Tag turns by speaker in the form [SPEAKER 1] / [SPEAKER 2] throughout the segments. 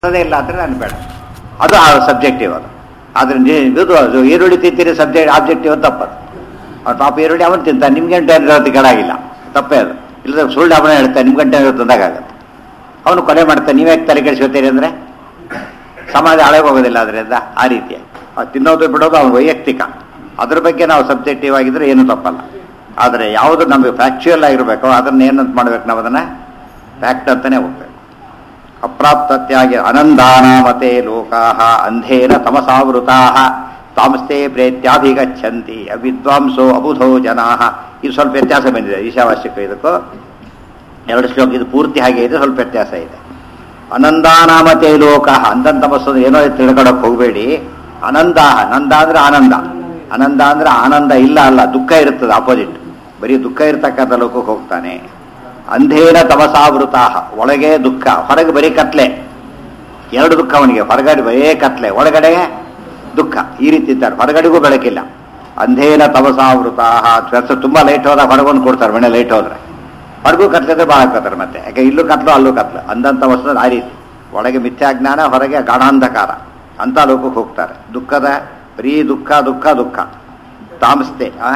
[SPEAKER 1] ಅದೇ ಇಲ್ಲ ಅಂದರೆ ನಾನು ಬೇಡ ಅದು ಆ ಸಬ್ಜೆಕ್ಟಿವ್ ಅದು ಆದ್ರೆ ನೀ- ಇದು ಅದು ಈರುಳ್ಳಿ ತಿಂತೀರಿ ಸಬ್ಜೆಕ್ಟ್ ಆಬ್ಜೆಕ್ಟಿವ್ ಅಂತ ತಪ್ಪದು ಅವ್ನು ಪಾಪ ಈರುಳ್ಳಿ ಅವನು ತಿಂತಾನೆ ನಿಮ್ಗೆ ಗಂಟೆ ಇರೋದು ಕೆಳಗಿಲ್ಲ ತಪ್ಪೇ ಅದು ಇಲ್ಲದ್ರೆ ಸುಳ್ಳು ಅವನೇ ಹೇಳ್ತಾನೆ ನಿಮ್ಮ ಗಂಟೆ ಇರೋದು ತಂದಾಗತ್ತೆ ಅವನು ಕೊಲೆ ಮಾಡ್ತಾನೆ ನೀವೇ ತಲೆ ಕೆಡಿಸ್ಕೊತೀರಿ ಅಂದರೆ ಸಮಾಜ ಹಳೆಗೆ ಹೋಗೋದಿಲ್ಲ ಅದರಿಂದ ಆ ರೀತಿಯಾಗಿ ಅದು ತಿನ್ನೋದು ಬಿಡೋದು ಅವನ ವೈಯಕ್ತಿಕ ಅದ್ರ ಬಗ್ಗೆ ನಾವು ಸಬ್ಜೆಕ್ಟಿವ್ ಆಗಿದ್ರೆ ಏನು ತಪ್ಪಲ್ಲ ಆದರೆ ಯಾವುದು ನಮಗೆ ಫ್ಯಾಕ್ಚುಯಲ್ ಆಗಿರಬೇಕೋ ಅದನ್ನ ಏನಂತ ಮಾಡ್ಬೇಕು ನಾವು ಅದನ್ನು ಫ್ಯಾಕ್ಟ್ ಅಂತಲೇ ಹೋಗ್ಬೇಕು ಅಪ್ರಾಪ್ತತ್ಯಾಗಿ ಅನಂದಾನಾಮತೆ ಲೋಕಾ ಅಂಧೇನ ತಮಸಾವೃತಾ ತಾಮಸ್ತೆ ಪ್ರೇತ್ಯಾಭಿಗಚ್ಚಂತಿ ಅವಿದ್ವಾಂಸೋ ಅಬುಧೋ ಜನಾ ಇದು ಸ್ವಲ್ಪ ವ್ಯತ್ಯಾಸ ಬಂದಿದೆ ಈಶಾವಾಸ್ಯಕ್ಕೂ ಇದಕ್ಕೂ ಎರಡು ಶ್ಲೋಕ ಇದು ಪೂರ್ತಿ ಹಾಗೆ ಇದೆ ಸ್ವಲ್ಪ ವ್ಯತ್ಯಾಸ ಇದೆ ಅನಂದಾನಾಮತೆ ಲೋಕ ಅಂದನ್ ತಮಸ್ಸು ಏನೋ ತಿಳ್ಕೊಳಕ್ ಹೋಗಬೇಡಿ ಅನಂದಾಹ ನಂದ ಅಂದ್ರೆ ಆನಂದ ಆನಂದ ಅಂದ್ರೆ ಆನಂದ ಇಲ್ಲ ಅಲ್ಲ ದುಃಖ ಇರ್ತದೆ ಆಪೋಸಿಟ್ ಬರೀ ದುಃಖ ಇರ್ತಕ್ಕಂಥ ಲೋಕಕ್ಕೆ ಹೋಗ್ತಾನೆ ಅಂಧೇನ ತಮಸಾವೃತಾಹ ಒಳಗೆ ದುಃಖ ಹೊರಗೆ ಬರೀ ಕತ್ಲೆ ಎರಡು ದುಃಖ ಅವನಿಗೆ ಹೊರಗಡೆ ಬರೀ ಕತ್ಲೆ ಒಳಗಡೆ ದುಃಖ ಈ ರೀತಿ ಇದ್ದಾರೆ ಹೊರಗಡೆಗೂ ಬೆಳಕಿಲ್ಲ ಅಂಧೇನ ತಮಸಾವೃತಾಹ ಕೆಲಸ ತುಂಬಾ ಲೈಟ್ ಹೋದಾಗ ಹೊರಗೊಂದು ಕೊಡ್ತಾರೆ ಮನೆ ಲೈಟ್ ಹೋದ್ರೆ ಹೊರಗೂ ಕತ್ಲಿದ್ರೆ ಭಾಳ ಹಾಕೋತಾರೆ ಮತ್ತೆ ಯಾಕೆ ಇಲ್ಲೂ ಕತ್ಲು ಅಲ್ಲೂ ಕತ್ಲು ಅಂದಂತ ವಸ್ತು ಆ ರೀತಿ ಒಳಗೆ ಮಿಥ್ಯಾಜ್ಞಾನ ಹೊರಗೆ ಗಾಢಾಂಧಕಾರ ಅಂತ ಲೋಕಕ್ಕೆ ಹೋಗ್ತಾರೆ ದುಃಖದ ಬರೀ ದುಃಖ ದುಃಖ ದುಃಖ ತಾಮಸ್ತೆ ಆ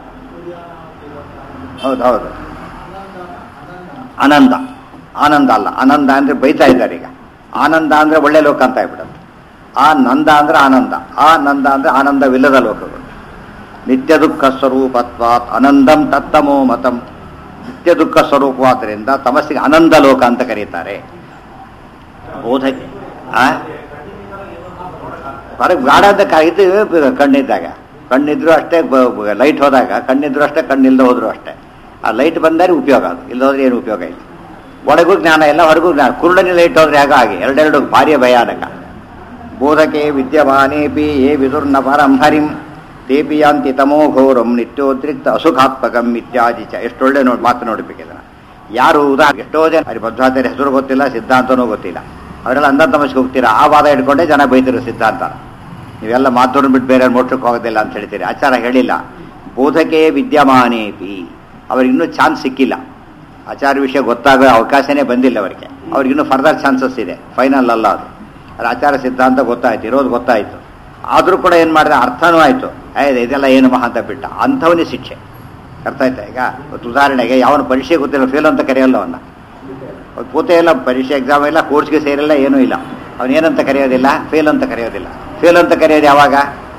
[SPEAKER 1] ಹೌದು ಹೌದು ಆನಂದ ಆನಂದ ಅಲ್ಲ ಆನಂದ ಅಂದ್ರೆ ಬೈತಾ ಇದ್ದಾರೆ ಈಗ ಆನಂದ ಅಂದ್ರೆ ಒಳ್ಳೆ ಲೋಕ ಅಂತ ಆಗ್ಬಿಡುತ್ತೆ ಆ ನಂದ ಅಂದ್ರೆ ಆನಂದ ಆ ನಂದ ಅಂದ್ರೆ ಆನಂದವಿಲ್ಲದ ಲೋಕಗಳು ನಿತ್ಯ ದುಃಖ ಸ್ವರೂಪತ್ವಾತ್ ಆನಂದಂ ತತ್ತಮೋ ಮತಂ ನಿತ್ಯ ದುಃಖ ಸ್ವರೂಪವಾದ್ರಿಂದ ತಮಸ್ಸಿಗೆ ಆನಂದ ಲೋಕ ಅಂತ ಕರೀತಾರೆ ಬೋಧಕ್ಕೆ ಆ ಹೊರಗೆ ಗಾಢ ಅಂತ ಕ- ಇದು ಕಣ್ಣಿದ್ದಾಗ ಕಣ್ಣಿದ್ರು ಅಷ್ಟೇ ಲೈಟ್ ಹೋದಾಗ ಕಣ್ಣಿದ್ರು ಅಷ್ಟೇ ಕಣ್ಣಿಲ್ದ ಹೋದ್ರು ಅಷ್ಟೇ ಆ ಲೈಟ್ ಬಂದರೆ ಉಪಯೋಗ ಅದು ಇಲ್ಲದೋದ್ರೆ ಏನು ಉಪಯೋಗ ಇಲ್ಲ ಒಳಗೂ ಜ್ಞಾನ ಇಲ್ಲ ಹೊರಗೂ ಜ್ಞಾನ ಕುರುಡನಿ ಲೈಟ್ ಹೋದ್ರೆ ಆಗ ಹಾಗೆ ಎರಡೆರಡು ಭಾರಿ ಭಯಾನಕ ಬೋಧಕೆ ವಿದ್ಯಮಾನೇಪಿ ಯೇ ವಿದುರ್ನ ಪರಂ ಹರಿಂ ತೇಪಿ ಯಾಂತಿ ತಮೋ ಘೋರಂ ನಿತ್ಯೋದ್ರಿಕ್ತ ಅಸುಖಾತ್ಮಕಂ ಇತ್ಯಾದಿ ಚ ಎಷ್ಟೊಳ್ಳೆ ನೋಡಿ ಮಾತು ನೋಡ್ಬೇಕು ಇದನ್ನ ಯಾರು ಉದಾಹರಣೆ ಎಷ್ಟೋ ಜನ ಅಲ್ಲಿ ಮಧ್ವಾಚಾರ್ಯ ಹೆಸರು ಗೊತ್ತಿಲ್ಲ ಸಿದ್ಧಾಂತನೂ ಗೊತ್ತಿಲ್ಲ ಅವರೆಲ್ಲ ಅಂಧ ತಮಸ್ಗೆ ಹೋಗ್ತೀರಾ ಆ ವಾದ ಹಿಡ್ಕೊಂಡೇ ಜನ ಬೈತಿರೋ ಸಿದ್ಧಾಂತ ನೀವೆಲ್ಲ ಮಾತನ್ನು ಬಿಟ್ಟು ಬೇರೆ ಮೋಕ್ಷಕ್ಕೆ ಹೋಗೋದಿಲ್ಲ ಅಂತ ಹೇಳ್ತೀರಿ ಆಚಾರ ಹೇಳಿಲ್ಲ ಬೋಧಕೆ ವಿದ್ಯಮಾನೇಪಿ ಅವ್ರಿಗಿನ್ನೂ ಚಾನ್ಸ್ ಸಿಕ್ಕಿಲ್ಲ ಆಚಾರ ವಿಷಯ ಗೊತ್ತಾಗೋ ಅವಕಾಶನೇ ಬಂದಿಲ್ಲ ಅವರಿಗೆ ಅವ್ರಿಗಿನ್ನೂ ಫರ್ದರ್ ಚಾನ್ಸಸ್ ಇದೆ ಫೈನಲ್ ಅಲ್ಲ ಅದು ಅದು ಆಚಾರ ಸಿದ್ಧಾಂತ ಗೊತ್ತಾಯ್ತು ಇರೋದು ಗೊತ್ತಾಯ್ತು ಆದರೂ ಕೂಡ ಏನು ಮಾಡಿದೆ ಅರ್ಥನೂ ಆಯಿತು ಆಯ್ತು ಇದೆಲ್ಲ ಏನು ಮಹಾ ಅಂತ ಬಿಟ್ಟ ಅಂಥವನೇ ಶಿಕ್ಷೆ ಅರ್ಥ ಆಯ್ತಾ ಈಗ ಇವತ್ತು ಉದಾಹರಣೆಗೆ ಯಾವನು ಪರೀಕ್ಷೆ ಗೊತ್ತಿಲ್ಲ ಫೇಲ್ ಅಂತ ಕರೆಯಲ್ಲ ಅವನ್ನ ಅವ್ನು ಕೂತೇ ಇಲ್ಲ ಪರೀಕ್ಷೆ ಎಕ್ಸಾಮ್ ಇಲ್ಲ ಕೋರ್ಸ್ಗೆ ಸೇರಿಲ್ಲ ಏನೂ ಇಲ್ಲ ಅವನು ಏನಂತ ಕರೆಯೋದಿಲ್ಲ ಫೇಲ್ ಅಂತ ಕರೆಯೋದಿಲ್ಲ ಫೇಲ್ ಅಂತ ಕರೆಯೋದು ಯಾವಾಗ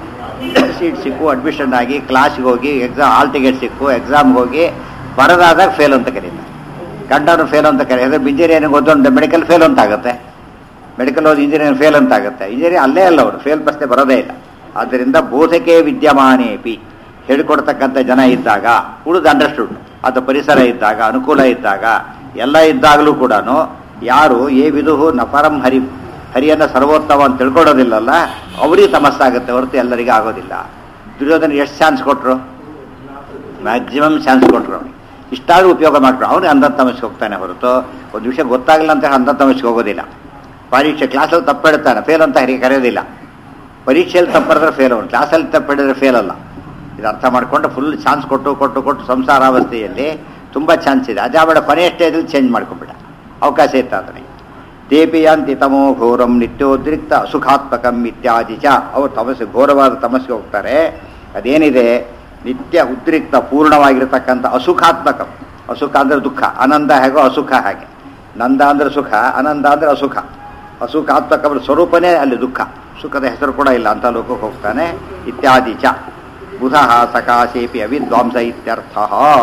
[SPEAKER 1] ಸೀಟ್ ಸಿಕ್ಕು ಅಡ್ಮಿಷನ್ ಆಗಿ ಕ್ಲಾಸ್ಗೆ ಹೋಗಿ ಎಕ್ಸಾಮ್ ಹಾಲ್ ಟಿಕೆಟ್ ಸಿಕ್ಕು ಎಕ್ಸಾಮ್ಗೆ ಹೋಗಿ ಬರೋದಾದಾಗ ಫೇಲ್ ಅಂತ ಕರೀತಾರೆ ಗಂಡನು ಫೇಲ್ ಅಂತ ಕರೆಯೋದು ಇಂಜಿನಿಯರಿಂಗ್ ಓದೊಂದು ಮೆಡಿಕಲ್ ಫೇಲ್ ಅಂತ ಆಗುತ್ತೆ ಮೆಡಿಕಲ್ ಓದಿ ಇಂಜಿನಿಯರಿಂಗ್ ಫೇಲ್ ಅಂತ ಆಗುತ್ತೆ ಇಂಜಿನಿಯರಿಂಗ್ ಅಲ್ಲೇ ಅಲ್ಲ ಅವರು ಫೇಲ್ ಪ್ರಶ್ನೆ ಬರೋದೇ ಇಲ್ಲ ಆದ್ದರಿಂದ ಬೋಧಕೆ ವಿದ್ಯಮಾನೇಪಿ ಹೇಳಿಕೊಡ್ತಕ್ಕಂಥ ಜನ ಇದ್ದಾಗ ಉಳಿದು ಅಂಡರ್ಸ್ಟುಡ್ ಅದು ಪರಿಸರ ಇದ್ದಾಗ ಅನುಕೂಲ ಇದ್ದಾಗ ಎಲ್ಲ ಇದ್ದಾಗಲೂ ಕೂಡ ಯಾರು ಏ ವಿದುಹು ನಪರಂ ಹರಿ ಹರಿಯನ್ನ ಸರ್ವೋತ್ತಮ ಅಂತ ತಿಳ್ಕೊಳ್ಳೋದಿಲ್ಲಲ್ಲ ಅವರಿಗೆ ತಮಸ್ಸಾಗುತ್ತೆ ಹೊರತು ಎಲ್ಲರಿಗೂ ಆಗೋದಿಲ್ಲ ದುರ್ಯೋಧನ ಎಷ್ಟು ಚಾನ್ಸ್ ಕೊಟ್ಟರು ಮ್ಯಾಕ್ಸಿಮಮ್ ಚಾನ್ಸ್ ಕೊಟ್ಟರು ಅವನಿಗೆ ಇಷ್ಟಾದ್ರೂ ಉಪಯೋಗ ಮಾಡ್ರು ಅವನಿಗೆ ಅಂಧ ತಮಸ್ಗೆ ಹೋಗ್ತಾನೆ ಹೊರತು ಒಂದು ವಿಷಯ ಗೊತ್ತಾಗಲ್ಲ ಅಂತ ಹೇಳಿ ಅಂಧ ತಮಸ್ಗೆ ಹೋಗೋದಿಲ್ಲ ಪರೀಕ್ಷೆ ಕ್ಲಾಸಲ್ಲಿ ತಪ್ಪಿಡ್ತಾನೆ ಫೇಲ್ ಅಂತ ಹರಿಗೆ ಕರೆಯೋದಿಲ್ಲ ಪರೀಕ್ಷೆಯಲ್ಲಿ ತಪ್ಪಿಡಿದ್ರೆ ಫೇಲ್ ಅವನು ಕ್ಲಾಸಲ್ಲಿ ತಪ್ಪಿಡಿದ್ರೆ ಫೇಲ್ ಅಲ್ಲ ಇದು ಅರ್ಥ ಮಾಡಿಕೊಂಡು ಫುಲ್ ಚಾನ್ಸ್ ಕೊಟ್ಟು ಕೊಟ್ಟು ಕೊಟ್ಟು ಸಂಸಾರಾವಸ್ಥೆಯಲ್ಲಿ ತುಂಬ ಚಾನ್ಸ್ ಇದೆ ಅದಾಬೇಡ ಕೊನೆಯ ಸ್ಟೇಜಲ್ಲಿ ಚೇಂಜ್ ಮಾಡ್ಕೊಂಬಿಡ ಅವಕಾಶ ಇತ್ತು ಆತನಿಗೆ ದೇಪಿಯಾಂತಿ ತಮೋ ಘೋರಂ ನಿತ್ಯೋದ್ರಿಕ್ತ ಅಸುಖಾತ್ಮಕಂ ಇತ್ಯಾದಿ ಚ ಅವರು ತಮಸ್ಸೆ ಘೋರವಾದ ತಮಸ್ಗೆ ಹೋಗ್ತಾರೆ ಅದೇನಿದೆ ನಿತ್ಯ ಉದ್ರಿಕ್ತ ಪೂರ್ಣವಾಗಿರತಕ್ಕಂಥ ಅಸುಖಾತ್ಮಕಂ ಅಸುಖ ಅಂದ್ರೆ ದುಃಖ ಆನಂದ ಹೇಗೋ ಅಸುಖ ಹಾಗೆ ನಂದ ಅಂದ್ರೆ ಸುಖ ಆನಂದ ಅಂದ್ರೆ ಅಸುಖ ಅಸುಖಾತ್ಮಕ ಸ್ವರೂಪನೇ ಅಲ್ಲಿ ದುಃಖ ಸುಖದ ಹೆಸರು ಕೂಡ ಇಲ್ಲ ಅಂತ ಲೋಕಕ್ಕೆ ಹೋಗ್ತಾನೆ ಇತ್ಯಾದಿ ಚ ಬುಧ ಸಕಾಶೇಪಿ ಅವಿದ್ವಾಂಸ ಇತ್ಯರ್ಥ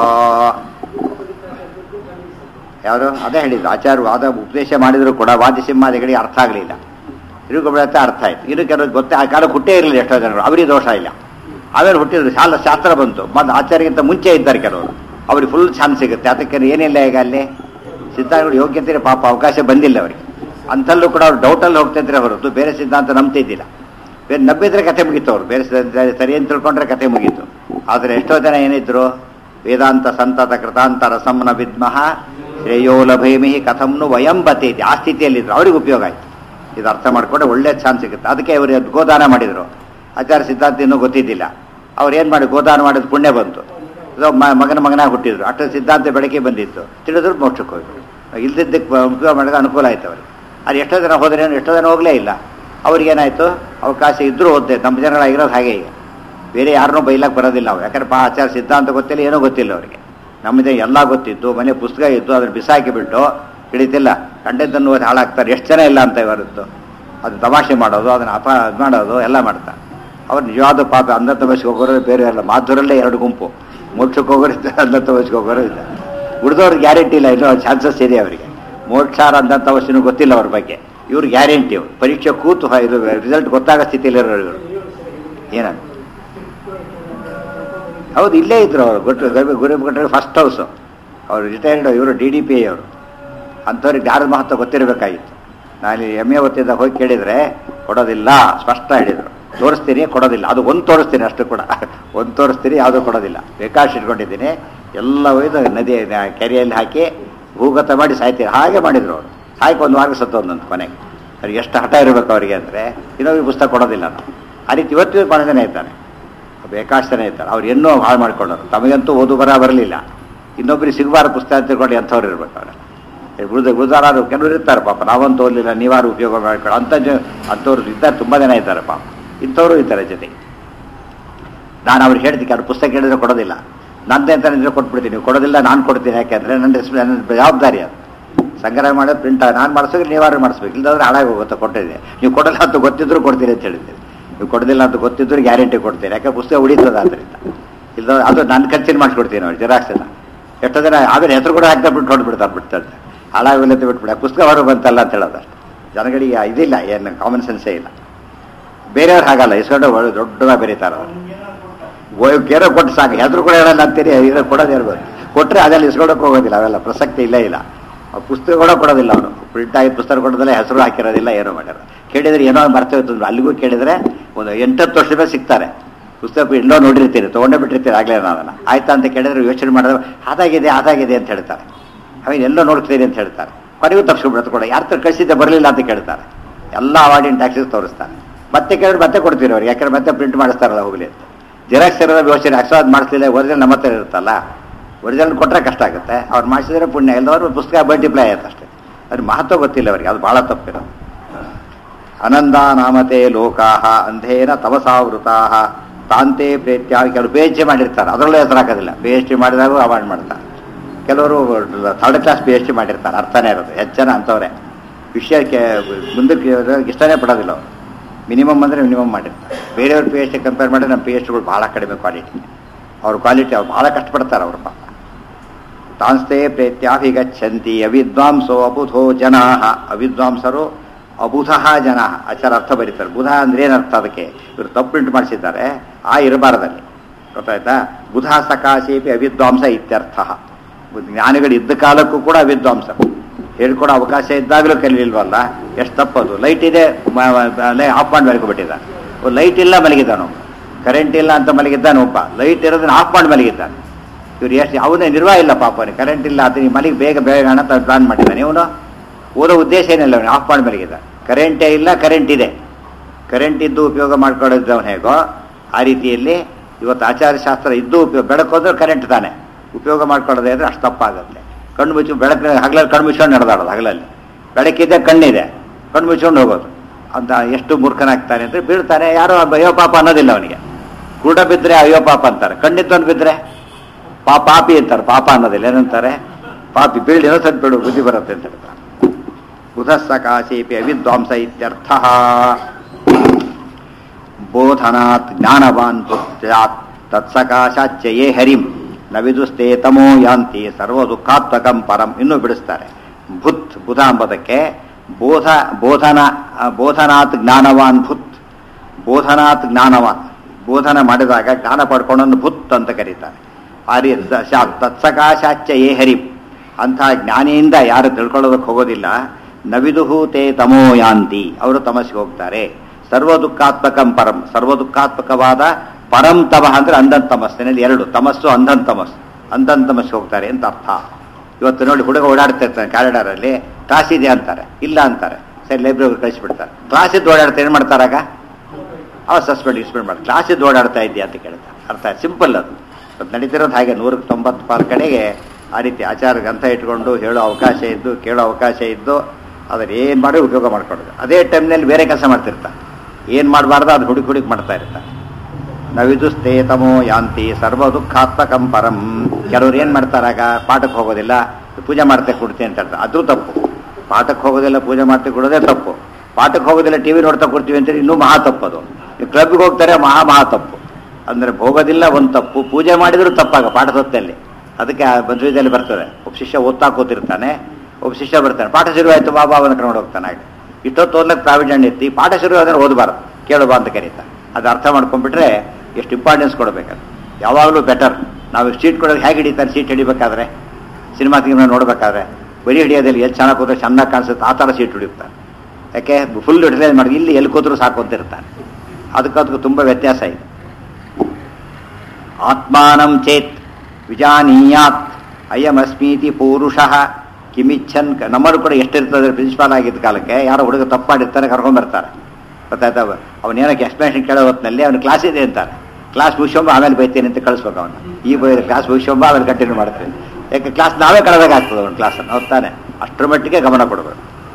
[SPEAKER 1] ಯಾವುದು ಅದೇ ಹೇಳಿದ್ದು ಆಚಾರ್ಯ ವಾದ ಉಪದೇಶ ಮಾಡಿದ್ರು ಕೂಡ ವಾದಿಸಿಂಹಾದಿಗಳಿಗೆ ಅರ್ಥ ಆಗಲಿಲ್ಲ ತಿರುಗುಬಿಡತ್ತೆ ಅರ್ಥ ಆಯ್ತು ಇನ್ನು ಕೆಲವು ಗೊತ್ತೇ ಆ ಕಾಲ ಹುಟ್ಟೇ ಇರಲಿಲ್ಲ ಎಷ್ಟೋ ಜನರು ಅವರಿಗೆ ದೋಷ ಇಲ್ಲ ಆಮೇಲೆ ಹುಟ್ಟಿದ್ರು ಶಾಲ ಶಾಸ್ತ್ರ ಬಂತು ಮತ್ತು ಆಚಾರ್ಯಕ್ಕಿಂತ ಮುಂಚೆ ಇದ್ದಾರೆ ಕೆಲವರು ಅವ್ರಿಗೆ ಫುಲ್ ಚಾನ್ಸ್ ಸಿಗುತ್ತೆ ಅದಕ್ಕೆ ಏನಿಲ್ಲ ಈಗ ಅಲ್ಲಿ ಸಿದ್ಧಾಂತಗಳು ಯೋಗ್ಯತೆ ಪಾಪ ಅವಕಾಶ ಬಂದಿಲ್ಲ ಅವರಿಗೆ ಅಂಥಲ್ಲೂ ಕೂಡ ಅವ್ರು ಡೌಟಲ್ಲಿ ಹೋಗ್ತಿದ್ರೆ ಹೊರತು ಬೇರೆ ಸಿದ್ಧಾಂತ ನಂಬ್ತಿದ್ದಿಲ್ಲ ಬೇರೆ ನಂಬಿದ್ರೆ ಕತೆ ಮುಗೀತು ಅವರು ಬೇರೆ ಸಿದ್ಧಾಂತ ಸರಿ ಅಂತ ತಿಳ್ಕೊಂಡ್ರೆ ಕತೆ ಮುಗೀತು ಆದರೆ ಎಷ್ಟೋ ಜನ ಏನಿದ್ರು ವೇದಾಂತ ಸಂತತ ಕೃತಾಂತ ರಸಂನ ವಿದ್ಮಃ ಶ್ರೇಯೋ ಲಭೇಮಿ ಕಥಂನು ವಯಂ ಬತೇತಿ ಆ ಸ್ಥಿತಿಯಲ್ಲಿದ್ರು ಅವ್ರಿಗೆ ಉಪಯೋಗ ಆಯ್ತು ಇದು ಅರ್ಥ ಮಾಡ್ಕೊಂಡ್ರೆ ಒಳ್ಳೆ ಚಾನ್ಸ್ ಸಿಗುತ್ತೆ ಅದಕ್ಕೆ ಅವರು ಗೋದಾನ ಮಾಡಿದರು ಆಚಾರ್ಯ ಸಿದ್ಧಾಂತ ಇನ್ನೂ ಗೊತ್ತಿದ್ದಿಲ್ಲ ಅವ್ರು ಏನು ಮಾಡಿ ಗೋದಾನ ಮಾಡಿದ ಪುಣ್ಯ ಬಂತು ಇದು ಮ- ಮಗನ ಮಗನಾಗ ಹುಟ್ಟಿದ್ರು ಅಷ್ಟು ಸಿದ್ಧಾಂತ ಬೆಳಗ್ಗೆ ಬಂದಿತ್ತು ತಿಳಿದ್ರು ಮೋಕ್ಷಕ್ಕೆ ಹೋಗ್ಬಿಟ್ಟು ಇಲ್ದಿದ್ದಕ್ಕೆ ಉಪಯೋಗ ಮಾಡಿದ್ರೆ ಅನುಕೂಲ ಆಯ್ತು ಅವ್ರಿಗೆ ಅದು ಎಷ್ಟೋ ಜನ ಹೋದ್ರೇನು ಎಷ್ಟೋ ಜನ ಹೋಗಲೇ ಇಲ್ಲ ಅವ್ರಿಗೇನಾಯಿತು ಅವಕಾಶ ಇದ್ದರೂ ಓದ್ದೆ ನಮ್ಮ ಜನಗಳಾಗಿರೋದು ಹಾಗೆ ಈಗ ಬೇರೆ ಯಾರನ್ನೂ ಬೈಲಕ್ಕೆ ಬರೋದಿಲ್ಲ ಅವ್ರು ಯಾಕಂದ್ರೆ ಪಾ ಆಚಾರ ಸಿದ್ಧಾಂತ ಗೊತ್ತಿಲ್ಲ ಏನೂ ಗೊತ್ತಿಲ್ಲ ಅವರಿಗೆ ನಮ್ಮದೇ ಎಲ್ಲ ಗೊತ್ತಿತ್ತು ಮನೆ ಪುಸ್ತಕ ಇತ್ತು ಅದ್ರ ಬಿಸಾಕಿ ಬಿಟ್ಟು ಹಿಡಿತಿಲ್ಲ ಕಂಡದ್ದನ್ನು ಓದಿ ಹಾಳಾಗ್ತಾರೆ ಎಷ್ಟು ಜನ ಇಲ್ಲ ಅಂತ ಇವರದ್ದು ಅದು ತಮಾಷೆ ಮಾಡೋದು ಅದನ್ನು ಅಪ ಇದು ಮಾಡೋದು ಎಲ್ಲ ಮಾಡ್ತಾರೆ ಅವ್ರು ನಿಜವಾದ ಪಾಪ ಅಂಧ ತಮಸ್ಗೆ ಹೋಗೋರು ಬೇರೆ ಅಲ್ಲ ಮಾಧುರಲ್ಲೇ ಎರಡು ಗುಂಪು ಮೋಕ್ಷಕ್ಕೆ ಹೋಗೋರು ಇದ್ದಾರೆ ಅಂಧ ತಮಸ್ಗೆ ಹೋಗೋರು ಇದ್ದಾರೆ ಉಳಿದವ್ರಿಗೆ ಗ್ಯಾರಂಟಿ ಇಲ್ಲ ಇನ್ನೂ ಚಾನ್ಸಸ್ ಇದೆ ಅವರಿಗೆ ಮೋಕ್ಷಾರ ಅಂಧ ತಮಸ್ಸಿನೂ ಗೊತ್ತಿಲ್ಲ ಅವ್ರ ಬಗ್ಗೆ ಇವ್ರು ಗ್ಯಾರಂಟಿ ಅವ್ರು ಪರೀಕ್ಷೆ ಕೂತು ಹ- ಇದು ರಿಸಲ್ಟ್ ಗೊತ್ತಾಗೋ ಸ್ಥಿತಿಯಲ್ಲಿರೋರು ಇವರು ಏನಂತ ಹೌದು ಇಲ್ಲೇ ಇದ್ರು ಅವರು ಗೊತ್ತು ಗುರು ಕೊಟ್ಟರೆ ಫಸ್ಟ್ ಹೌಸು ಅವರು ರಿಟೈರ್ಡ್ ಇವರು ಡಿ ಡಿ ಪಿ ಐ ಅವರು ಅಂಥವ್ರಿಗೆ ಜ್ಞಾನದ ಮಹತ್ವ ಗೊತ್ತಿರಬೇಕಾಗಿತ್ತು ನಾನು ಎಮ್ ಎ ಓದ್ತಿದ್ದಾಗ ಹೋಗಿ ಕೇಳಿದರೆ ಕೊಡೋದಿಲ್ಲ ಸ್ಪಷ್ಟ ಹೇಳಿದರು ತೋರಿಸ್ತೀನಿ ಕೊಡೋದಿಲ್ಲ ಅದು ಒಂದು ತೋರಿಸ್ತೀನಿ ಅಷ್ಟು ಕೂಡ ಒಂದು ತೋರಿಸ್ತೀನಿ ಯಾವುದೂ ಕೊಡೋದಿಲ್ಲ ಬೇಕಾಷ್ಟು ಇಟ್ಕೊಂಡಿದ್ದೀನಿ ಎಲ್ಲ ಒಯ್ದು ನದಿ ನ- ಕೆರೆಯಲ್ಲಿ ಹಾಕಿ ಭೂಗತ ಮಾಡಿ ಸಾಯ್ತೀನಿ ಹಾಗೆ ಮಾಡಿದರು ಅವರು ಸಾಯ್ಕೆ ಒಂದು ವಾರ ಸತ್ತು ಒಂದೊಂದು ಕೊನೆಗೆ ಅವ್ರಿಗೆ ಎಷ್ಟು ಹಠ ಇರಬೇಕು ಅವರಿಗೆ ಅಂದರೆ ಇನ್ನೊಬ್ಬರಿಗೆ ಪುಸ್ತಕ ಕೊಡೋದಿಲ್ಲ ನಾವು ಆ ರೀತಿ ಇವತ್ತು ಮನದನೇ ಇದ್ದಾನೆ ಬೇಕಾಷ್ಟು ಜನ ಇರ್ತಾರೆ ಅವ್ರು ಇನ್ನೂ ಹಾಳು ಮಾಡ್ಕೊಂಡರು ತಮಗಂತೂ ಓದು ಬರ ಬರಲಿಲ್ಲ ಇನ್ನೊಬ್ಬರಿಗೆ ಸಿಗಬಾರ್ದು ಪುಸ್ತಕ ತಿಳ್ಕೊಂಡು ಎಂಥವ್ರು ಇರ್ಬೇಕು ಅವ್ರು ಉಳಿದ ಉಳಿದಾರು ಕೆಲವರು ಇರ್ತಾರೆ ಪಾಪ ನಾವಂತೂ ಓದಲಿಲ್ಲ ನೀವಾರು ಉಪಯೋಗ ಮಾಡ್ಕೊಳ್ಳೋ ಅಂಥ ಜ ಅಂಥವ್ರು ಇದ್ದಾರೆ ತುಂಬ ಜನ ಇದ್ದಾರೆ ಪಾಪ ಇಂಥವರು ಇದ್ದಾರೆ ಜೊತೆಗೆ ನಾನು ಅವ್ರಿಗೆ ಹೇಳ್ತೀನಿ ಅವ್ರು ಪುಸ್ತಕ ಹೇಳಿದ್ರೆ ಕೊಡೋದಿಲ್ಲ ನಂದೇ ಅಂತ ನಿದ್ರೆ ಕೊಟ್ಬಿಡ್ತೀನಿ ನೀವು ಕೊಡೋದಿಲ್ಲ ನಾನು ಕೊಡ್ತೀನಿ ಯಾಕೆಂದರೆ ನನ್ನ ರೆಸ್ಪ- ನನ್ನ ಜವಾಬ್ದಾರಿ ಅದು ಸಂಗ್ರಹ ಮಾಡೋದು ಪ್ರಿಂಟ್ ನಾನು ಮಾಡಿಸೋಕೆ ನೀವಾರು ಮಾಡಿಸ್ಬೇಕು ಇಲ್ಲಾಂದ್ರೆ ಹಾಳಾಗಿ ಹೋಗುತ್ತೆ ಕೊಟ್ಟಿದ್ದೆ ನೀವು ಕೊಡಲ್ಲ ಅಂತ ಗೊತ್ತಿದ್ರು ಕೊಡ್ತೀನಿ ಅಂತ ಹೇಳಿದ್ದೀನಿ ನೀವು ಕೊಡೋದಿಲ್ಲ ಅಂತ ಗೊತ್ತಿದ್ರು ಗ್ಯಾರಂಟಿ ಕೊಡ್ತೀನಿ ಯಾಕೆ ಪುಸ್ತಕ ಉಳಿತದೆ ಆದ್ದರಿಂದ ಇಲ್ಲ ಅದು ನನ್ನ ಖರ್ಚಿನ ಮಾಡಿಸ್ಕೊಡ್ತೀನಿ ಅವ್ರು ಜೆರಾಕ್ಸ್ ಎಲ್ಲ ಎಷ್ಟೋ ಜನ ಆಮೇಲೆ ಹೆಸರು ಕೂಡ ಹಾಕ್ತಾ ಬಿಟ್ಟು ಹೊಡ್ಬಿಡ್ತಾರೆ ಬಿಡ್ತಾರೆ ಹಾಳಾಗಲ್ಲ ಅಂತ ಬಿಟ್ಬಿಡ ಪುಸ್ತಕ ಹೊರಗೆ ಬಂತಲ್ಲ ಅಂತ ಹೇಳೋದು ಅಷ್ಟೇ ಜನಗಳಿಗೆ ಇದಿಲ್ಲ ಏನು ಕಾಮನ್ ಸೆನ್ಸೇ ಇಲ್ಲ ಬೇರೆಯವ್ರು ಹಾಗಲ್ಲ ಇಸ್ಕೊಂಡು ಒಳ್ಳೆ ದೊಡ್ಡದಾಗಿ ಬೆರೀತಾರೆ ಅವರು ಕೇರೋ ಕೊಟ್ಟು ಸಾಕು ಹೆಸರು ಕೂಡ ಹೇಳಲ್ಲ ಅಂತೀರಿ ಇದು ಕೊಡೋದೇ ಇರ್ಬೋದು ಕೊಟ್ಟರೆ ಅದೆಲ್ಲ ಇಸ್ಕೊಳಕ್ಕೆ ಹೋಗೋದಿಲ್ಲ ಅವೆಲ್ಲ ಪ್ರಸಕ್ತಿ ಇಲ್ಲೇ ಇಲ್ಲ ಆ ಪುಸ್ತಕ ಕೂಡ ಕೊಡೋದಿಲ್ಲ ಅವನು ಪ್ರಿಂಟ್ ಆಗಿ ಪುಸ್ತಕ ಕೊಡೋದಿಲ್ಲ ಹೆಸರು ಹಾಕಿರೋದಿಲ್ಲ ಏನೋ ಮಾಡ್ಯಾರ ಕೇಳಿದ್ರೆ ಏನೋ ಮರ್ತೇ ಹೋಯ್ತು ಅಲ್ಲಿಗೂ ಕೇಳಿದ್ರೆ ಒಂದು ಎಂಟತ್ತು ವರ್ಷದ ಮೇಲೆ ಸಿಗ್ತಾರೆ ಪುಸ್ತಕ ಎಲ್ಲೋ ನೋಡಿರ್ತೀರಿ ತೊಗೊಂಡೇ ಬಿಟ್ಟಿರ್ತೀರಿ ಆಗಲೇ ನಾನು ಅದನ್ನು ಆಯ್ತಾ ಅಂತ ಕೇಳಿದ್ರೆ ಯೋಚನೆ ಮಾಡಿದ್ರೆ ಅದಾಗಿದೆ ಅದಾಗಿದೆ ಅಂತ ಹೇಳ್ತಾರೆ ಅವನು ಎಲ್ಲೋ ನೋಡ್ತೀನಿ ಅಂತ ಹೇಳ್ತಾರೆ ಕೊನೆಗೂ ತಪ್ಪಿಸ್ಕೊಂಡ್ಬಿಡ್ತು ಕೂಡ ಯಾರ ಹತ್ರ ಕಳಿಸಿದ್ದೆ ಬರಲಿಲ್ಲ ಅಂತ ಕೇಳ್ತಾರೆ ಎಲ್ಲ ಅವಾರ್ಡಿನ ಟ್ಯಾಕ್ಸಸ್ ತೋರಿಸ್ತಾರೆ ಮತ್ತೆ ಕೇಳಿದ್ರೆ ಮತ್ತೆ ಕೊಡ್ತೀರಿ ಅವ್ರಿಗೆ ಯಾಕಂದ್ರೆ ಮತ್ತೆ ಪ್ರಿಂಟ್ ಮಾಡಿಸ್ತಾರಲ್ಲ ಹೋಗ್ಲಿ ಅಂತ ಜೆರಾಕ್ಸ್ ಇರೋದ ಯೋಚನೆ ಅಕ್ಷರ ಮಾಡಿಸ್ಲಿಲ್ಲ ಒರಿಜಿನಲ್ ನಮ್ಮ ಹತ್ರ ಇರುತ್ತಲ್ಲ ಒರಿಜಿನಲ್ ಕೊಟ್ಟರೆ ಕಷ್ಟ ಆಗುತ್ತೆ ಅವ್ರು ಮಾಡಿಸಿದ್ರೆ ಪುಣ್ಯ ಎಲ್ಲದವರು ಪುಸ್ತಕ ಮಲ್ಟಿಪ್ಲೈ ಆಯ್ತು ಅಷ್ಟೇ ಅದ್ರ ಮಹತ್ವ ಗೊತ್ತಿಲ್ಲ ಅವರಿಗೆ ಅದು ಭಾಳ ತಪ್ಪಿರೋದು ಅನಂದ ನಾಮತೆ ಲೋಕಾಹ ಅಂಧೇನ ತಮಸಾವೃತಾಹ ತಾಂತೆ ಪ್ರೇತ್ಯ ಕೆಲವರು ಪಿ ಎಚ್ ಡಿ ಮಾಡಿರ್ತಾರೆ ಅದರಲ್ಲೂ ಹೆಸರಾಕೋದಿಲ್ಲ ಪಿ ಎಚ್ ಡಿ ಮಾಡಿದಾಗೂ ಅವಾಯ್ಡ್ ಮಾಡ್ತಾರೆ ಕೆಲವರು third class P H D ಮಾಡಿರ್ತಾರೆ ಅರ್ಥನೇ ಇರೋದು ಹೆಚ್ಚು ಜನ ಅಂಥವ್ರೆ ವಿಷಯಕ್ಕೆ ಮುಂದಕ್ಕೆ ಇರೋರಿಗೆ ಇಷ್ಟನೇ ಪಡೋದಿಲ್ಲ ಅವರು ಮಿನಿಮಮ್ ಅಂದರೆ ಮಿನಿಮಮ್ ಮಾಡಿರ್ತಾರೆ ಬೇರೆಯವ್ರ ಪಿ ಎಚ್ ಡಿ ಕಂಪೇರ್ ಮಾಡಿದ್ರೆ ನಮ್ಮ ಪಿ ಎಚ್ ಡಿಗಳು ಭಾಳ ಕಡಿಮೆ ಕ್ವಾಲಿಟಿ ಅವ್ರ ಕ್ವಾಲಿಟಿ ಅವ್ರು ಭಾಳ ಕಷ್ಟಪಡ್ತಾರೆ ಅವ್ರ ಪಾಪ ತಾಂಸ್ತೆ ಪ್ರೇತ್ಯಾಭಿಗಚ್ಚಂತಿ ಅವಿದ್ವಾಂಸೋ ಅಬುಧೋ ಜನಾ ಅವಿದ್ವಾಂಸರು ಅಬುಧಃ ಜನ ಆಚಾರ ಅರ್ಥ ಬರೀತಾರೆ ಬುಧ ಅಂದ್ರೆ ಏನರ್ಥ ಅದಕ್ಕೆ ಇವರು ತಪ್ಪು ಪ್ರಿಂಟ್ ಮಾಡಿಸಿದ್ದಾರೆ ಆ ಇರಬಾರದಲ್ಲಿ ಗೊತ್ತಾಯ್ತಾ ಬುಧ ಸಕಾಶೇಪಿ ಅವಿದ್ವಾಂಸ ಇತ್ಯರ್ಥ ಜ್ಞಾನಿಗಳು ಇದ್ದ ಕಾಲಕ್ಕೂ ಕೂಡ ಅವಿದ್ವಾಂಸ ಹೇಳ್ಕೊಡೋ ಅವಕಾಶ ಇದ್ದಾಗಲೂ ಕಲಿಲಿಲ್ವಲ್ಲ ಎಷ್ಟು ತಪ್ಪದು ಲೈಟ್ ಇದೆ ಆಫ್ ಮಾಡಿ ಮಲ್ಕೊಬಿಟ್ಟಿದ್ದಾನೆ ಲೈಟ್ ಇಲ್ಲ ಮಲಗಿದ್ದಾನು ಕರೆಂಟ್ ಇಲ್ಲ ಅಂತ ಮಲಗಿದ್ದಾನೆ ಒಬ್ಬ ಲೈಟ್ ಇರೋದನ್ನ ಆಫ್ ಮಾಡಿ ಮಲಗಿದ್ದಾನೆ ಇವ್ರು ಎಷ್ಟು ಅವನೇ ನಿರ್ವಾಹ ಇಲ್ಲ ಪಾಪ ಅವನಿಗೆ ಕರೆಂಟ್ ಇಲ್ಲ ಅದು ಮನೆಗೆ ಬೇಗ ಬೇಗ ಅಂತ ಪ್ಲಾನ್ ಮಾಡಿದ್ದಾನೆ ಇವನು ಓದೋ ಉದ್ದೇಶ ಏನಿಲ್ಲ ಅವನು ಆಫ್ ಮಾಡಿ ಮಲಗಿದ ಕರೆಂಟೇ ಇಲ್ಲ ಕರೆಂಟ್ ಇದೆ ಕರೆಂಟ್ ಇದ್ದು ಉಪಯೋಗ ಮಾಡ್ಕೊಳ್ಳೋದವನು ಹೇಗೋ ಆ ರೀತಿಯಲ್ಲಿ ಇವತ್ತು ಆಚಾರಶಾಸ್ತ್ರ ಇದ್ದು ಉಪಯೋಗ ಬೆಳಕೋದ್ರೆ ಕರೆಂಟ್ ತಾನೆ ಉಪಯೋಗ ಮಾಡ್ಕೊಳ್ಳೋದೇ ಅಂದರೆ ಅಷ್ಟು ತಪ್ಪಾಗುತ್ತೆ ಕಣ್ಣು ಮುಚ್ಚು ಬೆಳಕು ಹಗಲಲ್ಲಿ ಕಣ್ಣು ಮುಚ್ಕೊಂಡು ನಡೆದಾಡೋದು ಹಗಲಲ್ಲಿ ಬೆಳಕಿದೆ ಕಣ್ಣಿದೆ ಕಣ್ಣು ಮುಚ್ಕೊಂಡು ಹೋಗೋದು ಅಂತ ಎಷ್ಟು ಮೂರ್ಖನಾಗ್ತಾನೆ ಅಂದರೆ ಬೀಳ್ತಾನೆ ಯಾರೋ ಅಯ್ಯೋ ಪಾಪ ಅನ್ನೋದಿಲ್ಲ ಅವನಿಗೆ ಕೂಡ ಬಿದ್ದರೆ ಅಯ್ಯೋ ಪಾಪ ಅಂತಾರೆ ಕಣ್ಣಿದ್ದವನು ಬಿದ್ದರೆ ಪಾ ಪಾಪಿ ಅಂತಾರೆ ಪಾಪ ಅನ್ನೋದಿಲ್ಲ ಏನಂತಾರೆ ಪಾಪಿ ಬೀಳ್ಡಿ ಸತ್ ಬಿಡು ಬುದ್ಧಿ ಬರುತ್ತೆ ಅಂತ ಹೇಳ್ತಾರೆ ಬುಧ ಸಕಾಶೇಪಿ ಅವಿದ್ವಾಂಸ ಇತ್ಯರ್ಥ ಬೋಧನಾತ್ ಜ್ಞಾನವಾನ್ ಪುತ್ರ್ಯಾತ್ ತತ್ಸಕಾಶಾಚ್ಯ ಯೇ ಹರಿಂ ನ ವಿದುಸ್ತೆ ತಮೋ ಯಾಂತಿ ಸರ್ವ ದುಃಖಾತ್ಮಕಂ ಪರಂ ಇನ್ನೂ ಬಿಡಿಸ್ತಾರೆ ಭುತ್ ಬುಧ ಎಂಬುದಕ್ಕೆ ಬೋಧ ಬೋಧನ ಬೋಧನಾತ್ ಜ್ಞಾನವಾನ್ ಭುತ್ ಬೋಧನಾತ್ ಜ್ಞಾನವಾನ್ ಬೋಧನ ಮಾಡಿದಾಗ ಜ್ಞಾನ ಪಡ್ಕೊಂಡನ್ನು ಭುತ್ ಅಂತ ಕರೀತಾರೆ ಆ ರೀ ತತ್ಸಕಾಶಾಚ್ಯ ಏ ಹರಿ ಅಂಥ ಜ್ಞಾನಿಯಿಂದ ಯಾರು ತಿಳ್ಕೊಳ್ಳೋದಕ್ಕೆ ಹೋಗೋದಿಲ್ಲ ನವಿದುಹು ತೇ ತಮೋ ಯಾಂತಿ ಅವರು ತಮಸ್ಸಿಗೆ ಹೋಗ್ತಾರೆ ಸರ್ವ ದುಃಖಾತ್ಮಕಂ ಪರಂ ಸರ್ವ ದುಃಖಾತ್ಮಕವಾದ ಪರಂ ತಮಃ ಅಂದ್ರೆ ಅಂಧನ್ ತಮಸ್ಸಿನಲ್ಲಿ ಎರಡು ತಮಸ್ಸು ಅಂಧನ್ ತಮಸ್ಸು ಅಂಧನ್ ತಮಸ್ಸಿಗೆ ಹೋಗ್ತಾರೆ ಅಂತ ಅರ್ಥ ಇವತ್ತು ನೋಡಿ ಹುಡುಗ ಓಡಾಡ್ತಾ ಇರ್ತಾನೆ ಕಾರಿಡಾರಲ್ಲಿ ಕ್ಲಾಸ್ ಇದೆ ಅಂತಾರೆ ಇಲ್ಲ ಅಂತಾರೆ ಸರಿ ಲೈಬ್ರರಿ ಕಳಿಸ್ಬಿಡ್ತಾರೆ ಕ್ಲಾಸ್ ಇದ್ದು ಓಡಾಡ್ತಾ ಏನು ಮಾಡ್ತಾರಾಗ ಅವ ಸಸ್ಪೆಂಡ್ ಗಿಸ್ಪೆಂಡ್ ಮಾಡಿ ಕ್ಲಾಸ್ ಇದ್ದು ಓಡಾಡ್ತಾ ಇದೆಯಾ ಅಂತ ಕೇಳ್ತಾರೆ ಅರ್ಥ ಸಿಂಪಲ್ ಅದು ಇವತ್ತು ನಡೀತಿರೋದು ಹಾಗೆ ನೂರಕ್ಕೆ ತೊಂಬತ್ತು ಪಾರ್ ಕಡೆಗೆ ಆ ರೀತಿ ಆಚಾರ ಗ್ರಂಥ ಇಟ್ಕೊಂಡು ಹೇಳೋ ಅವಕಾಶ ಇದ್ದು ಕೇಳೋ ಅವಕಾಶ ಇದ್ದು ಅದನ್ನು ಏನು ಮಾಡಿ ಉಪಯೋಗ ಮಾಡ್ಕೊಳ್ಳೋದು ಅದೇ ಟೈಮ್ನಲ್ಲಿ ಬೇರೆ ಕೆಲಸ ಮಾಡ್ತಿರ್ತಾನೆ ಏನು ಮಾಡಬಾರ್ದು ಅದು ಹುಡುಕಿ ಹುಡುಕಿ ಮಾಡ್ತಾ ಇರ್ತಾನೆ ನವಿದುಸ್ತೇ ತಮೋ ಯಾಂತಿ ಸರ್ವ ದುಃಖಾತ್ಮಕಂ ಪರಂ ಕೆಲವ್ರು ಏನು ಮಾಡ್ತಾರಾಗ ಪಾಠಕ್ಕೆ ಹೋಗೋದಿಲ್ಲ ಪೂಜೆ ಮಾಡ್ತಾ ಕೊಡ್ತೀನಿ ಅಂತ ಹೇಳ್ತಾರೆ ಅದು ತಪ್ಪು ಪಾಠಕ್ಕೆ ಹೋಗೋದಿಲ್ಲ ಪೂಜೆ ಮಾಡ್ತಾ ಕೊಡೋದೇ ತಪ್ಪು ಪಾಠಕ್ಕೆ ಹೋಗೋದಿಲ್ಲ ಟಿ ವಿ ನೋಡ್ತಾ ಕೊಡ್ತೀವಿ ಅಂತ ಇನ್ನೂ ಮಹಾ ತಪ್ಪದು ಕ್ಲಬ್ಗೆ ಹೋಗ್ತಾರೆ ಮಹಾ ಮಹಾ ತಪ್ಪು ಅಂದರೆ ಹೋಗೋದಿಲ್ಲ ಒಂದು ತಪ್ಪು ಪೂಜೆ ಮಾಡಿದರೂ ತಪ್ಪಾಗ ಪಾಠದ ಹೊತ್ತಲ್ಲಿ ಅದಕ್ಕೆ ಆ ಮದುವೆದಲ್ಲಿ ಬರ್ತದೆ ಒಬ್ಬ ಶಿಷ್ಯ ಓದ್ತಾ ಕೂತಿರ್ತಾನೆ ಒಬ್ಬ ಶಿಷ್ಯ ಬರ್ತಾನೆ ಪಾಠ ಶುರುವಾಯಿತು ಬಾಬಾ ಅವನ ಕರ್ಕೊಂಡು ಹೋಗ್ತಾನೆ ಹಾಗೆ ಇಷ್ಟೊತ್ತು ಓದ್ಲಕ್ಕೆ ಪ್ರಾವಿಡೆಂಟ್ ಎತ್ತಿ ಪಾಠ ಶುರು ಆದ್ರೆ ಓದಬಾರ್ದು ಕೇಳಬಾ ಅಂತ ಕರೀತಾ ಅದು ಅರ್ಥ ಮಾಡ್ಕೊಂಡ್ಬಿಟ್ರೆ ಎಷ್ಟು ಇಂಪಾರ್ಟೆನ್ಸ್ ಕೊಡಬೇಕದು ಯಾವಾಗಲೂ ಬೆಟರ್ ನಾವು ಸೀಟ್ ಕೊಡೋದು ಹೇಗೆ ಹಿಡಿತಾರೆ ಸೀಟ್ ಹಿಡಿಬೇಕಾದ್ರೆ ಸಿನಿಮಾ ಸಿನಿಮಾ ನೋಡ್ಬೇಕಾದ್ರೆ ಬರೀ ಹಿಡಿಯೋದಿಲ್ಲ ಎಷ್ಟು ಚೆನ್ನಾಗಿ ಕೂತ್ರೆ ಚೆನ್ನಾಗಿ ಕಾಣಿಸುತ್ತೆ ಆ ಥರ ಸೀಟ್ ಹಿಡಿಯುತ್ತಾರೆ ಯಾಕೆ ಫುಲ್ ಯುಟಿಲೈಸ್ ಮಾಡಿ ಇಲ್ಲಿ ಎಲ್ಲಿ ಕೂತ್ರು ಸಾಕು ಅಂತ ಇರ್ತಾನೆ ಅದಕ್ಕೆ ಅದಕ್ಕೂ ತುಂಬ ವ್ಯತ್ಯಾಸ ಇದೆ ಆತ್ಮಾನಂ ಚೇತ್ ವಿಜಾನೀಯಾತ್ ಅಯಮಸ್ಮೀತಿ ಪೂರುಷಃ ಕಿಮಿಚ್ಛನ್ ನಮ್ಮನ್ನು ಕೂಡ ಎಷ್ಟಿರ್ತದೆ ಪ್ರಿನ್ಸಿಪಾಲ್ ಆಗಿದ್ದ ಕಾಲಕ್ಕೆ ಯಾರೋ ಹುಡುಗ ತಪ್ಪು ಮಾಡಿರ್ತಾರೆ ಕರ್ಕೊಂಡ್ಬರ್ತಾರೆ ಗೊತ್ತಾಯ್ತಾ ಅವನೇನಕ್ಕೆ ಎಕ್ಸ್ಪ್ಲನೇಷನ್ ಕೇಳೋ ಹೊತ್ತಿನಲ್ಲಿ ಅವನು ಕ್ಲಾಸ್ ಇದೆ ಅಂತಾರೆ ಕ್ಲಾಸ್ ಮುಗಿಸ್ಕೊಂಬ ಆಮೇಲೆ ಬೈತೇನೆ ಅಂತ ಕಳಿಸ್ಬೇಕು ಅವನು ಈ ಬೈ ಕ್ಲಾಸ್ ಮುಗಿಸ್ಕೊಂಬ ಆಮೇಲೆ ಕಂಟಿನ್ಯೂ ಮಾಡ್ತೇವೆ ಯಾಕೆ ಕ್ಲಾಸ್ ನಾವೇ ಕಳೆದಾಗ್ತದೆ ಅವನು ಕ್ಲಾಸನ್ನು ಹೋಗ್ತಾನೆ ಅಷ್ಟರ ಮಟ್ಟಿಗೆ ಗಮನ ಕೊಡಬೇಕು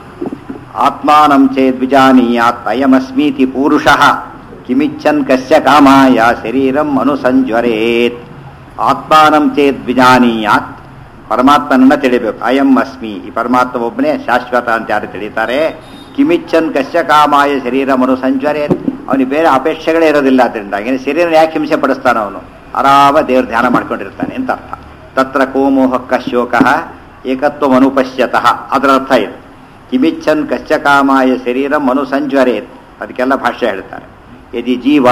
[SPEAKER 1] ಆತ್ಮಾನಂ ಚೇದ್ ವಿಜಾನೀಯಾತ್ ಅಯಮಸ್ಮೀತಿ ಪೂರುಷಃ ಕಿಮಿಚ್ಛನ್ ಕಸ್ಯ ಕಾಮಾಯ ಶರೀರಂ ಅನುಸಂಜ್ವರೇತ್ ಆತ್ಮಾನಂ ಚೇದ್ ವಿಜಾನೀಯಾತ್ ಪರಮಾತ್ಮನನ್ನ ತಿಳಿಬೇಕು ಅಯಂ ಅಸ್ಮಿ ಈ ಪರಮಾತ್ಮ ಒಬ್ಬನೇ ಶಾಶ್ವತ ಅಂತ ಯಾರು ತಿಳಿತಾರೆ ಕಿಮಿಚ್ಛನ್ ಕಸ್ಯ ಕಾಮಾಯ ಶರೀರ ಅನುಸಂಜ್ವರೇತ್ ಅವನಿಗೆ ಬೇರೆ ಅಪೇಕ್ಷೆಗಳೇ ಇರೋದಿಲ್ಲ ಅದರಿಂದ ಏನು ಶರೀರ ಯಾಕೆ ಹಿಂಸೆ ಪಡಿಸ್ತಾನ ಅವನು ಆರಾಮ ದೇವ್ರ ಧ್ಯಾನ ಮಾಡ್ಕೊಂಡಿರ್ತಾನೆ ಅಂತ ಅರ್ಥ ತತ್ರ ಕೋಮೋಹ ಕಶೋಕ ಏಕತ್ವ ಅನುಪಶ್ಯತಃ ಅದರ ಅರ್ಥ ಇದು ಕಿಮಿಚ್ಛನ್ ಕಶ್ಚ ಕಾಮಾಯ ಶರೀರಂ ಅನುಸಂಜ್ವರೇತ್ ಅದಕ್ಕೆಲ್ಲ ಭಾಷ್ಯ ಹೇಳ್ತಾರೆ ಯದಿ ಜೀವ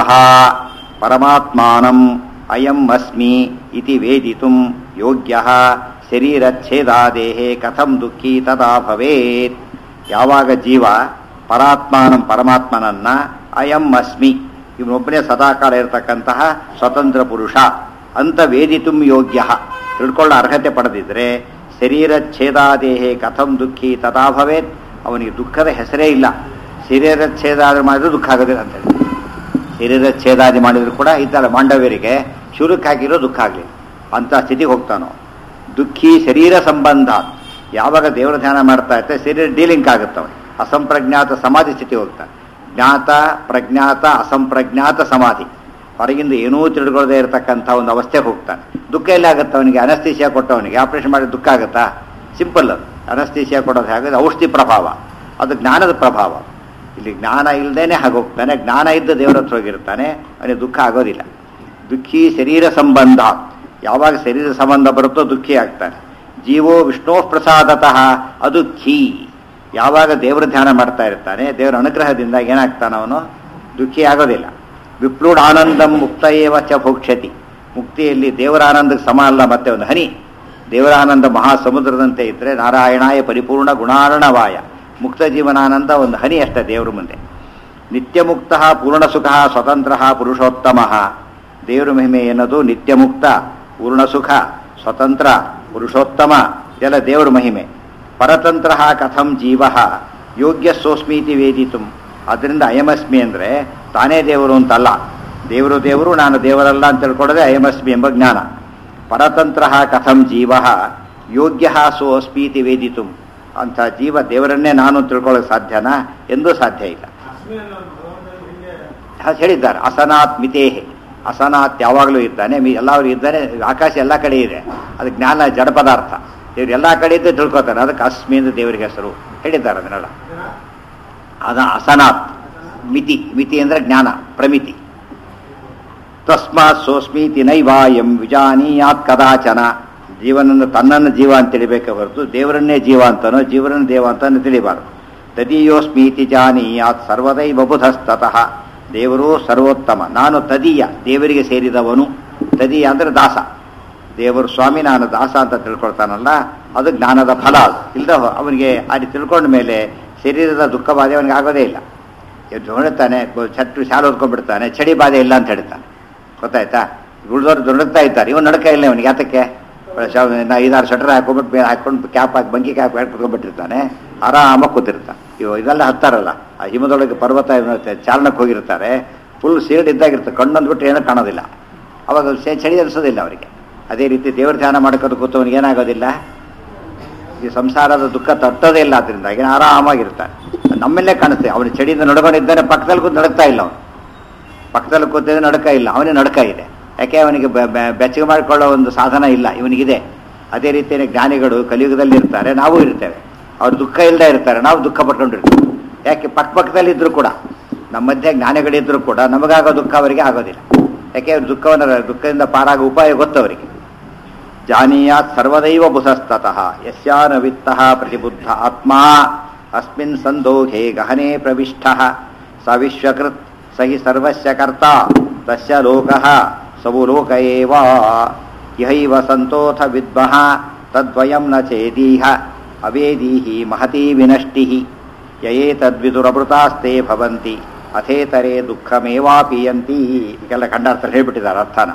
[SPEAKER 1] ಪರಮಾತ್ಮಾನಂ ಅಯಂ ಅಸ್ಮಿ ಇತಿ ವೇದಿತುಂ ಯೋಗ್ಯ ಶರೀರಚ್ಛೇದಾದೇಹೇ ಕಥಂ ದುಃಖಿ ತದಾ ಭವೇತ್ ಯಾವಾಗ ಜೀವ ಪರಾತ್ಮಾನಂ ಪರಮಾತ್ಮನನ್ನ ಅಯಂ ಅಸ್ಮಿ ಇವನೊಬ್ಬನೇ ಸದಾಕಾಲ ಇರತಕ್ಕಂತಹ ಸ್ವತಂತ್ರ ಪುರುಷ ಅಂತ ವೇದಿತುಂ ಯೋಗ್ಯ ತಿಳ್ಕೊಳ್ಳೋ ಅರ್ಹತೆ ಪಡೆದಿದ್ರೆ ಶರೀರ ಛೇದಾದೇಹೇ ಕಥಂ ದುಃಖಿ ತಥಾ ಭವೇತ್ ಅವನಿಗೆ ದುಃಖದ ಹೆಸರೇ ಇಲ್ಲ ಶರೀರ ಛೇದಾದಿ ಮಾಡಿದ್ರು ದುಃಖ ಆಗೋದಿಲ್ಲ ಅಂತ ಹೇಳಿ ಶರೀರ ಛೇದಾದಿ ಮಾಡಿದ್ರು ಕೂಡ ಇದ್ದಲ್ಲ ಮಾಂಡವ್ಯರಿಗೆ ಶುರುಕ್ ಹಾಕಿರೋ ದುಃಖ ಆಗಲಿ ಅಂತ ಸ್ಥಿತಿಗೆ ಹೋಗ್ತಾನೋ ದುಃಖಿ ಶರೀರ ಸಂಬಂಧ ಯಾವಾಗ ದೇವರ ಧ್ಯಾನ ಮಾಡ್ತಾ ಇರ್ತಾರೆ ಶರೀರ ಡೀಲಿಂಕ್ ಆಗುತ್ತವ ಅಸಂಪ್ರಜ್ಞಾತ ಸಮಾಧಿ ಸ್ಥಿತಿ ಹೋಗ್ತಾನೆ ಜ್ಞಾತ ಪ್ರಜ್ಞಾತ ಅಸಂಪ್ರಜ್ಞಾತ ಸಮಾಧಿ ಹೊರಗಿಂದ ಏನೂ ತಿಳ್ಕೊಳ್ಳದೆ ಇರತಕ್ಕಂಥ ಒಂದು ಅವಸ್ಥೆಗೆ ಹೋಗ್ತಾನೆ ದುಃಖ ಎಲ್ಲ ಆಗುತ್ತೆ ಅವನಿಗೆ ಅನಸ್ತೀಸಿಯಾ ಕೊಟ್ಟವನಿಗೆ ಆಪರೇಷನ್ ಮಾಡಿ ದುಃಖ ಆಗುತ್ತಾ ಸಿಂಪಲ್ ಅದು ಅನಸ್ತೀಸಿಯಾ ಕೊಡೋದು ಹೇಗೆ ಔಷಧಿ ಪ್ರಭಾವ ಅದು ಜ್ಞಾನದ ಪ್ರಭಾವ ಇಲ್ಲಿ ಜ್ಞಾನ ಇಲ್ಲದೇನೆ ಹಾಗೋಗ್ತಾನೆ ಜ್ಞಾನ ಇದ್ದ ದೇವರ ಹತ್ರ ಹೋಗಿರ್ತಾನೆ ಅವನಿಗೆ ದುಃಖ ಆಗೋದಿಲ್ಲ ದುಃಖಿ ಶರೀರ ಸಂಬಂಧ ಯಾವಾಗ ಶರೀರ ಸಂಬಂಧ ಬರುತ್ತೋ ದುಃಖಿ ಆಗ್ತಾನೆ ಜೀವೋ ವಿಷ್ಣು ಪ್ರಸಾದತಃ ಅದುಃಖಿ ಯಾವಾಗ ದೇವರ ಧ್ಯಾನ ಮಾಡ್ತಾ ಇರ್ತಾನೆ ದೇವರ ಅನುಗ್ರಹದಿಂದ ಏನಾಗ್ತಾನೆ ಅವನು ದುಃಖಿ ಆಗೋದಿಲ್ಲ ವಿಪ್ಲೂಢ ಆನಂದಂ ಮುಕ್ತ ಏವ ಚ ಭೋಕ್ಷತಿ ಮುಕ್ತಿಯಲ್ಲಿ ದೇವರ ಆನಂದಕ್ಕೆ ಸಮ ಅಲ್ಲ ಮತ್ತೆ ಒಂದು ಹನಿ ದೇವರ ಆನಂದ ಮಹಾ ಸಮುದ್ರದಂತೆ ಇದ್ರೆ ನಾರಾಯಣಾಯ ಪರಿಪೂರ್ಣ ಗುಣಾರ್ಣವಾಯ ಮುಕ್ತ ಜೀವನಾನಂದ ಒಂದು ಹನಿ ಅಷ್ಟೇ ದೇವರ ಮುಂದೆ ನಿತ್ಯ ಮುಕ್ತ ಪೂರ್ಣ ಸುಖ ಸ್ವತಂತ್ರ ಪುರುಷೋತ್ತಮ ದೇವರ ಮಹಿಮೆ ಎನ್ನೋದು ನಿತ್ಯ ಮುಕ್ತ ಪೂರ್ಣ ಸುಖ ಸ್ವತಂತ್ರ ಪುರುಷೋತ್ತಮ ಇದೆಲ್ಲ ದೇವರ ಮಹಿಮೆ ಪರತಂತ್ರ ಕಥಂ ಜೀವ ಯೋಗ್ಯ ಸೋಸ್ಮೀತಿ ವೇದಿತು ಅದರಿಂದ ಅಯಮಸ್ಮಿ ಅಂದರೆ ತಾನೇ ದೇವರು ಅಂತಲ್ಲ ದೇವರು ದೇವರು ನಾನು ದೇವರಲ್ಲ ಅಂತ ತಿಳ್ಕೊಳ್ಳೋದೇ ಅಯಮಸ್ಮಿ ಎಂಬ ಜ್ಞಾನ ಪರತಂತ್ರ ಕಥಂ ಜೀವ ಯೋಗ್ಯ ಸೋಸ್ಮೀತಿ ವೇದಿತು ಅಂತ ಜೀವ ದೇವರನ್ನೇ ನಾನು ತಿಳ್ಕೊಳ್ಳೋಕೆ ಸಾಧ್ಯನಾ ಎಂದೂ ಸಾಧ್ಯ ಇಲ್ಲ ಹಾಗೆ ಹೇಳಿದ್ದಾರೆ ಅಸನಾತ್ ಮಿತೇಹೆ ಅಸನಾತ್ ಯಾವಾಗಲೂ ಇದ್ದಾನೆ ಮಿ ಎಲ್ಲರೂ ಇದ್ದಾನೆ ಆಕಾಶ ಎಲ್ಲ ಕಡೆ ಇದೆ ಅದು ಜ್ಞಾನ ಜಡ ಪದಾರ್ಥ ದೇವ್ರು ಎಲ್ಲ ಕಡೆ ಇದ್ದು ತಿಳ್ಕೊತಾರೆ ಅದಕ್ಕೆ ಅಸ್ಮಿ ಎಂದು ದೇವರಿಗೆ ಹೆಸರು ಹೇಳಿದ್ದಾರೆ ಅದನ್ನೆಲ್ಲ ಅದ ಅಸನಾತ್ ಮಿತಿ ಮಿತಿ ಅಂದರೆ ಜ್ಞಾನ ಪ್ರಮಿತಿ ತಸ್ಮಾತ್ ಸೋಸ್ಮೀತಿ ನೈವಾಯಂ ವಿಜಾನೀಯಾತ್ ಕದಾಚನ ಜೀವನನ್ನು ತನ್ನನ್ನು ಜೀವ ಅಂತ ತಿಳಿಬೇಕೆ ಹೊರತು ದೇವರನ್ನೇ ಜೀವ ಅಂತನೋ ಜೀವರನ್ನ ದೇವ ಅಂತನೋ ತಿಳಿಬಾರದು ತದೀಯೋಸ್ಮೀತಿ ಜಾನೀಯಾತ್ ಸರ್ವದೈ ಬಬುಧಸ್ತತಃ ದೇವರು ಸರ್ವೋತ್ತಮ ನಾನು ತದೀಯ ದೇವರಿಗೆ ಸೇರಿದವನು ತದೀಯ ಅಂದರೆ ದಾಸ ದೇವರು ಸ್ವಾಮಿ ನಾನು ದಾಸ ಅಂತ ತಿಳ್ಕೊಳ್ತಾನಲ್ಲ ಅದು ಜ್ಞಾನದ ಫಲ ಅದು ಇಲ್ದ ಅವನಿಗೆ ಅಲ್ಲಿ ತಿಳ್ಕೊಂಡ ಮೇಲೆ ಶರೀರದ ದುಃಖ ಬಾಧೆ ಅವನಿಗೆ ಆಗೋದೇ ಇಲ್ಲ ಹೇಳ್ತಾನೆ ಚಟ್ಟು ಶಾಲೆ ಓದ್ಕೊಂಡ್ಬಿಡ್ತಾನೆ ಚಳಿ ಬಾಧೆ ಇಲ್ಲ ಅಂತ ಹೇಳ್ತಾನೆ ಗೊತ್ತಾಯ್ತಾ ಉಳಿದವರು ದುಡ್ತಾ ಇದ್ದಾರೆ ಇವನು ನಡಕ ಇಲ್ಲ ಅವನಿಗೆ ಯಾತಕ್ಕೆ ನಾ ಐದಾರು ಶಟರ್ ಹಾಕೊಂಡ್ಬಿಟ್ಟು ಮೇಲೆ ಹಾಕೊಂಡು ಕ್ಯಾಪ್ ಹಾಕಿ ಬಂಗಿ ಕ್ಯಾಪ್ ಹಾಕಿ ಕುತ್ಕೊಂಡ್ಬಿಟ್ಟಿರ್ತಾನೆ ಆರಾಮಾಗಿ ಕೂತಿರ್ತಾನೆ ಇವು ಇದೆಲ್ಲ ಹತ್ತಾರಲ್ಲ ಆ ಹಿಮದೊಳಗೆ ಪರ್ವತ ಚಾಲನಕ್ಕೆ ಹೋಗಿರ್ತಾರೆ ಫುಲ್ ಸೀಲ್ಡ್ ಇದ್ದಾಗಿರ್ತಾರೆ ಕಣ್ಣಂದ್ಬಿಟ್ಟು ಏನೂ ಕಾಣೋದಿಲ್ಲ ಅವಾಗ ಚಳಿ ಅನಿಸೋದಿಲ್ಲ ಅವರಿಗೆ ಅದೇ ರೀತಿ ದೇವ್ರ ಧ್ಯಾನ ಮಾಡ್ಕೊಂಡು ಕೂತವನಿಗೆ ಏನಾಗೋದಿಲ್ಲ ಈ ಸಂಸಾರದ ದುಃಖ ತಟ್ಟೋದೇ ಇಲ್ಲ ಅದರಿಂದ ಈಗ ಆರಾಮಾಗಿರ್ತಾನೆ ನಮ್ಮಲ್ಲೇ ಕಾಣಿಸ್ತೇವೆ ಅವನು ಚಡಿಯಿಂದ ನಡ್ಕೊಂಡಿದ್ದಾನೆ ಪಕ್ಕದಲ್ಲಿ ಕೂತು ನಡಕ್ತಾ ಇಲ್ಲ ಅವನು ಪಕ್ಕದಲ್ಲಿ ಕೂತಿದ್ರೆ ನಡಕ ಇಲ್ಲ ಅವನಿಗೆ ನಡಕ ಇದೆ ಯಾಕೆ ಅವನಿಗೆ ಬೆ- ಬೆ- ಬೆಚ್ಚಗೆ ಮಾಡಿಕೊಳ್ಳೋ ಒಂದು ಸಾಧನ ಇಲ್ಲ ಇವನಿಗಿದೆ ಅದೇ ರೀತಿಯೇ ಜ್ಞಾನಿಗಳು ಕಲಿಯುಗದಲ್ಲಿ ಇರ್ತಾರೆ ನಾವು ಇರ್ತೇವೆ ಅವ್ರು ದುಃಖ ಇಲ್ಲದೆ ಇರ್ತಾರೆ ನಾವು ದುಃಖ ಪಟ್ಕೊಂಡಿರ್ತೀವಿ ಯಾಕೆ ಪಕ್ಕ ಪಕ್ಕದಲ್ಲಿ ಇದ್ರು ಕೂಡ ನಮ್ಮ ಮಧ್ಯೆ ಜ್ಞಾನಿಗಳಿದ್ರು ಕೂಡ ನಮಗಾಗೋ ದುಃಖ ಅವರಿಗೆ ಆಗೋದಿಲ್ಲ ಯಾಕೆ ಅವ್ರ ದುಃಖವನ್ನು ದುಃಖದಿಂದ ಪಾರಾಗೋ ಉಪಾಯ ಗೊತ್ತವರಿಗೆ ಜಾನೀಯಾತ್ ಸರ್ವದೈವ ಬುಧಸ್ತತಃ ಯಸ್ಯಾನ ವಿತ್ತಃ ಪ್ರತಿಬುದ್ಧ ಆತ್ಮ ಅಸ್ಮಿನ್ ಸಂದೋಹೆ ಗಹನೆ ಪ್ರವಿಷ್ಟ ಸ ವಿಶ್ವಕೃತ್ ಸ ಹಿ ಸರ್ವಸ್ಯ ಕರ್ತ ತಸ್ಯ ಲೋಕಃ ಸವು ಲೋಕ ಏವ ಇಹೈವ ಸಂತೋಥ ವಿದ್ಮಃ ತದ್ವಯಂ ನ ಚೇದೀಹ ಅವೇದೀಹಿ ಮಹತೀ ವಿನಷ್ಟಿಃ ಯಯೇತದ್ವಿದುರಮೃತಾಸ್ತೆ ಭವಂತಿ ಅಥೇತರೆ ದುಃಖಮೇವಾಪಿಯಂತಿ ಈಗೆಲ್ಲ ಖಂಡಾರ್ಥ ಹೇಳ್ಬಿಟ್ಟಿದ್ದಾರೆ ಅರ್ಥನ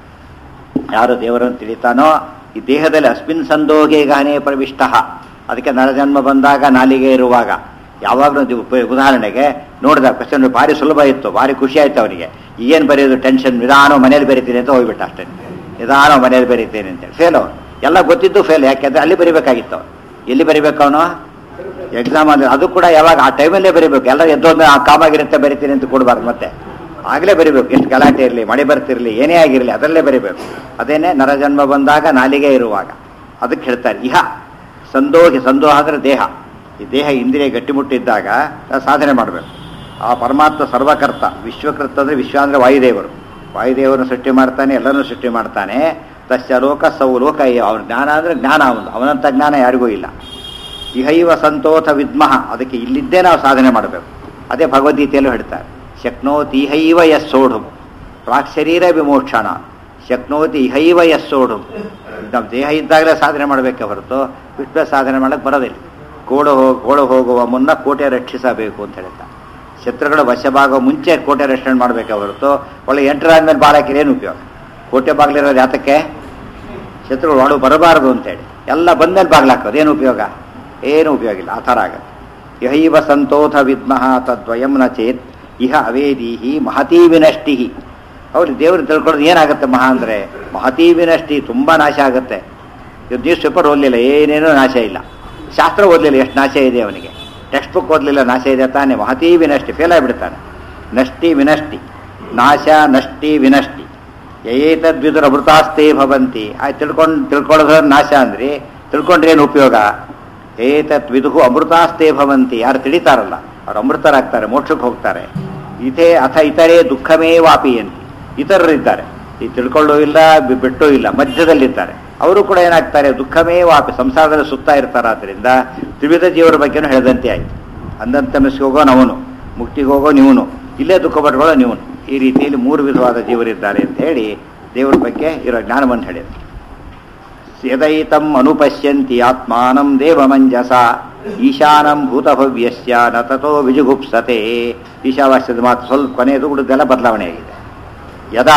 [SPEAKER 1] ಯಾರು ದೇವರನ್ನು ತಿಳಿತಾನೋ ಈ ದೇಹದಲ್ಲಿ ಅಸ್ಮಿನ್ ಸಂದೋಗೆ ಗಹನೆ ಪ್ರವಿಷ್ಟ ಅದಕ್ಕೆ ನರಜನ್ಮ ಬಂದಾಗ ನಾಲಿಗೆ ಇರುವಾಗ ಯಾವಾಗಲೂ ಇದು ಉಪ- ಉದಾಹರಣೆಗೆ ನೋಡಿದ ಕ್ವಶನ್ ಭಾರಿ ಸುಲಭ ಇತ್ತು ಭಾರಿ ಖುಷಿ ಆಯ್ತು ಅವನಿಗೆ ಏನು ಬರೆಯೋದು ಟೆನ್ಷನ್ ನಿಧಾನ ಮನೇಲಿ ಬರೀತೀನಿ ಅಂತ ಹೋಗ್ಬಿಟ್ಟ ಅಷ್ಟೇ ನಿಧಾನ ಮನೇಲಿ ಬರೀತೀನಿ ಅಂತೇಳಿ ಫೇಲ್ ಅವನು ಎಲ್ಲ ಗೊತ್ತಿದ್ದು ಫೇಲ್ ಯಾಕೆಂದ್ರೆ ಅಲ್ಲಿ ಬರಿಬೇಕಾಗಿತ್ತು ಅವನು ಎಲ್ಲಿ ಬರಿಬೇಕು ಅವನು ಎಕ್ಸಾಮ್ ಅಂದ್ರೆ ಅದು ಕೂಡ ಯಾವಾಗ ಆ ಟೈಮಲ್ಲೇ ಬರಿಬೇಕು ಎಲ್ಲ ಎದ್ದೊಂದು ಆ ಕಾಮಾಗಿರುತ್ತೆ ಬರಿತೀನಿ ಅಂತ ಕೊಡಬಾರ್ದು ಮತ್ತೆ ಆಗಲೇ ಬರಿಬೇಕು ಎಷ್ಟು ಗಲಾಟೆ ಇರಲಿ ಮಳೆ ಬರ್ತಿರಲಿ ಏನೇ ಆಗಿರಲಿ ಅದರಲ್ಲೇ ಬರಿಬೇಕು ಅದೇನೆ ನರಜನ್ಮ ಬಂದಾಗ ನಾಲಿಗೆ ಇರುವಾಗ ಅದಕ್ಕೆ ಹೇಳ್ತಾರೆ ಇಹ ಸಂದೋಹಿ ಸಂದೋಹ ಅಂದರೆ ದೇಹ ಈ ದೇಹ ಇಂದ್ರಿಯ ಗಟ್ಟಿಮುಟ್ಟಿದ್ದಾಗ ನಾವು ಸಾಧನೆ ಮಾಡಬೇಕು ಆ ಪರಮಾತ್ಮ ಸರ್ವಕರ್ತ ವಿಶ್ವಕರ್ತ ಅಂದರೆ ವಿಶ್ವ ಅಂದರೆ ವಾಯುದೇವರು ವಾಯುದೇವರನ್ನು ಸೃಷ್ಟಿ ಮಾಡ್ತಾನೆ ಎಲ್ಲರನ್ನೂ ಸೃಷ್ಟಿ ಮಾಡ್ತಾನೆ ತಸ್ಯ ಲೋಕ ಸೌ ಲೋಕ ಅವನ ಜ್ಞಾನ ಅಂದರೆ ಜ್ಞಾನ ಅವನು ಅವನಂಥ ಜ್ಞಾನ ಯಾರಿಗೂ ಇಲ್ಲ ಇಹೈವ ಸಂತೋಷ ವಿದ್ಮಃ ಅದಕ್ಕೆ ಇಲ್ಲಿದ್ದೇ ನಾವು ಸಾಧನೆ ಮಾಡಬೇಕು ಅದೇ ಭಗವದ್ಗೀತೆಯಲ್ಲೂ ಹೇಳ್ತಾರೆ ಶಕ್ನೋತಿ ಇಹೈವ ಯಸ್ಸೋಢು ಪ್ರಾಕ್ ಶರೀರ ವಿಮೋಕ್ಷಣ ಶಕ್ನೋತಿ ಇಹೈವ ಯಸ್ಸೋಢು ನಮ್ಮ ದೇಹ ಇದ್ದಾಗಲೇ ಸಾಧನೆ ಮಾಡಬೇಕೆ ಹೊರತು ಬಿಟ್ಟು ಸಾಧನೆ ಮಾಡಕ್ಕೆ ಬರೋದಿಲ್ಲ ಕೋಡು ಹೋಗಿ ಕೋಡು ಹೋಗುವ ಮುನ್ನ ಕೋಟೆ ರಕ್ಷಿಸಬೇಕು ಅಂತ ಹೇಳ್ತಾರೆ ಶತ್ರುಗಳ ವಶಭಾಗ ಮುಂಚೆ ಕೋಟೆ ರಕ್ಷಣೆ ಮಾಡಬೇಕೆ ಹೊರತು ಒಳ್ಳೆ ಎಂಟರಾದ್ಮೇಲೆ ಬಾಳಕ್ಕೆ ಏನು ಉಪಯೋಗ ಕೋಟೆ ಬಾಗಿಲಿರೋದು ಯಾತಕ್ಕೆ ಶತ್ರುಗಳು ಒಳಗೆ ಬರಬಾರದು ಅಂತೇಳಿ ಎಲ್ಲ ಬಂದ್ಮೇಲೆ ಬಾಗ್ಲಾಕೋದು ಏನು ಉಪಯೋಗ ಏನು ಉಪಯೋಗ ಇಲ್ಲ ಆ ಥರ ಆಗತ್ತೆ ಯಹೈವ ಸಂತೋಷ ವಿದ್ಮಃ ತದ್ವಯಂ ನ ಚೇತ್ ಇಹ ಅವೇದೀಹಿ ಮಹತೀ ವಿನಷ್ಟಿ ಅವ್ರು ದೇವ್ರನ್ನ ತಿಳ್ಕೊಳ್ಳೋದು ಏನಾಗುತ್ತೆ ಮಹಾ ಅಂದರೆ ಮಹತೀ ವಿನಷ್ಟಿ ತುಂಬ ನಾಶ ಆಗುತ್ತೆ ಇವ್ರು ನ್ಯೂಸ್ ಪೇಪರ್ ಓದಲಿಲ್ಲ ಏನೇನೂ ನಾಶ ಇಲ್ಲ ಶಾಸ್ತ್ರ ಓದಲಿಲ್ಲ ಎಷ್ಟು ನಾಶ ಇದೆ ಅವನಿಗೆ ಟೆಕ್ಸ್ಟ್ ಬುಕ್ ಓದಲಿಲ್ಲ ನಾಶ ಇದೆ ತಾನೇ ಮಹತೀ ವಿನಷ್ಟಿ ಫೇಲ್ ಆಗಿಬಿಡ್ತಾನೆ ನಷ್ಟಿ ವಿನಷ್ಟಿ ನಾಶ ನಷ್ಟಿ ವಿನಷ್ಟಿ ಏತದ್ವಿದುರ ಅಮೃತಾಸ್ತೆ ಭವಂತಿ ಆಯ್ತು ತಿಳ್ಕೊಂಡು ತಿಳ್ಕೊಳ್ಳೋದ್ರ ನಾಶ ಅಂದ್ರಿ ತಿಳ್ಕೊಂಡ್ರೆ ಏನು ಉಪಯೋಗ ಏತತ್ ವಿದುಹು ಅಮೃತಾಸ್ತೆ ಭವಂತಿ ಯಾರು ತಿಳಿತಾರಲ್ಲ ಅವ್ರು ಅಮೃತರಾಗ್ತಾರೆ ಮೋಕ್ಷಕ್ಕೆ ಹೋಗ್ತಾರೆ ಇತೇ ಅಥ ಇತರೇ ದುಃಖಮೇ ವಾಪಿಯಂತಿ ಇತರರಿದ್ದಾರೆ ಈ ತಿಳ್ಕೊಳ್ಳೋ ಇಲ್ಲ ಬಿ- ಬಿಟ್ಟೂ ಇಲ್ಲ ಮಧ್ಯದಲ್ಲಿದ್ದಾರೆ ಅವರು ಕೂಡ ಏನಾಗ್ತಾರೆ ದುಃಖಮೇ ವಾಪಿ ಸಂಸಾರದಲ್ಲಿ ಸುತ್ತಾ ಇರ್ತಾರಾದ್ರಿಂದ ತ್ರಿವಿಧ ಜೀವರ ಬಗ್ಗೆನೂ ಹೇಳಿದಂತೆ ಆಯ್ತು ಅಂದಂತ ಮೆಸ್ಗೆ ಹೋಗೋನು ಅವನು ಮುಕ್ತಿಗೆ ಹೋಗೋ ನೀವನು ಇಲ್ಲೇ ದುಃಖ ಪಟ್ಕೊಳ್ಳೋ ನೀವನು ಈ ರೀತಿಯಲ್ಲಿ ಮೂರು ವಿಧವಾದ ಜೀವರಿದ್ದಾರೆ ಅಂತ ಹೇಳಿ ದೇವರ ಬಗ್ಗೆ ಇರೋ ಜ್ಞಾನವನ್ನು ಹೇಳಿದ್ರು ಯದೈತಂ ಅನುಪಶ್ಯಂತಿ ಆತ್ಮಾನಂ ದೇವಮಂಜಸ ಈಶಾನಂ ಭೂತಭವ್ಯಸ್ಯ ನ ತಥೋ ವಿಜುಗುಪ್ಸತೆ ಈಶಾವಾಸ್ಯದ ಮಾತು ಸ್ವಲ್ಪ ಕೊನೆಯದು ಉಳಿದೆಲ್ಲ ಬದಲಾವಣೆ ಆಗಿದೆ ಯದಾ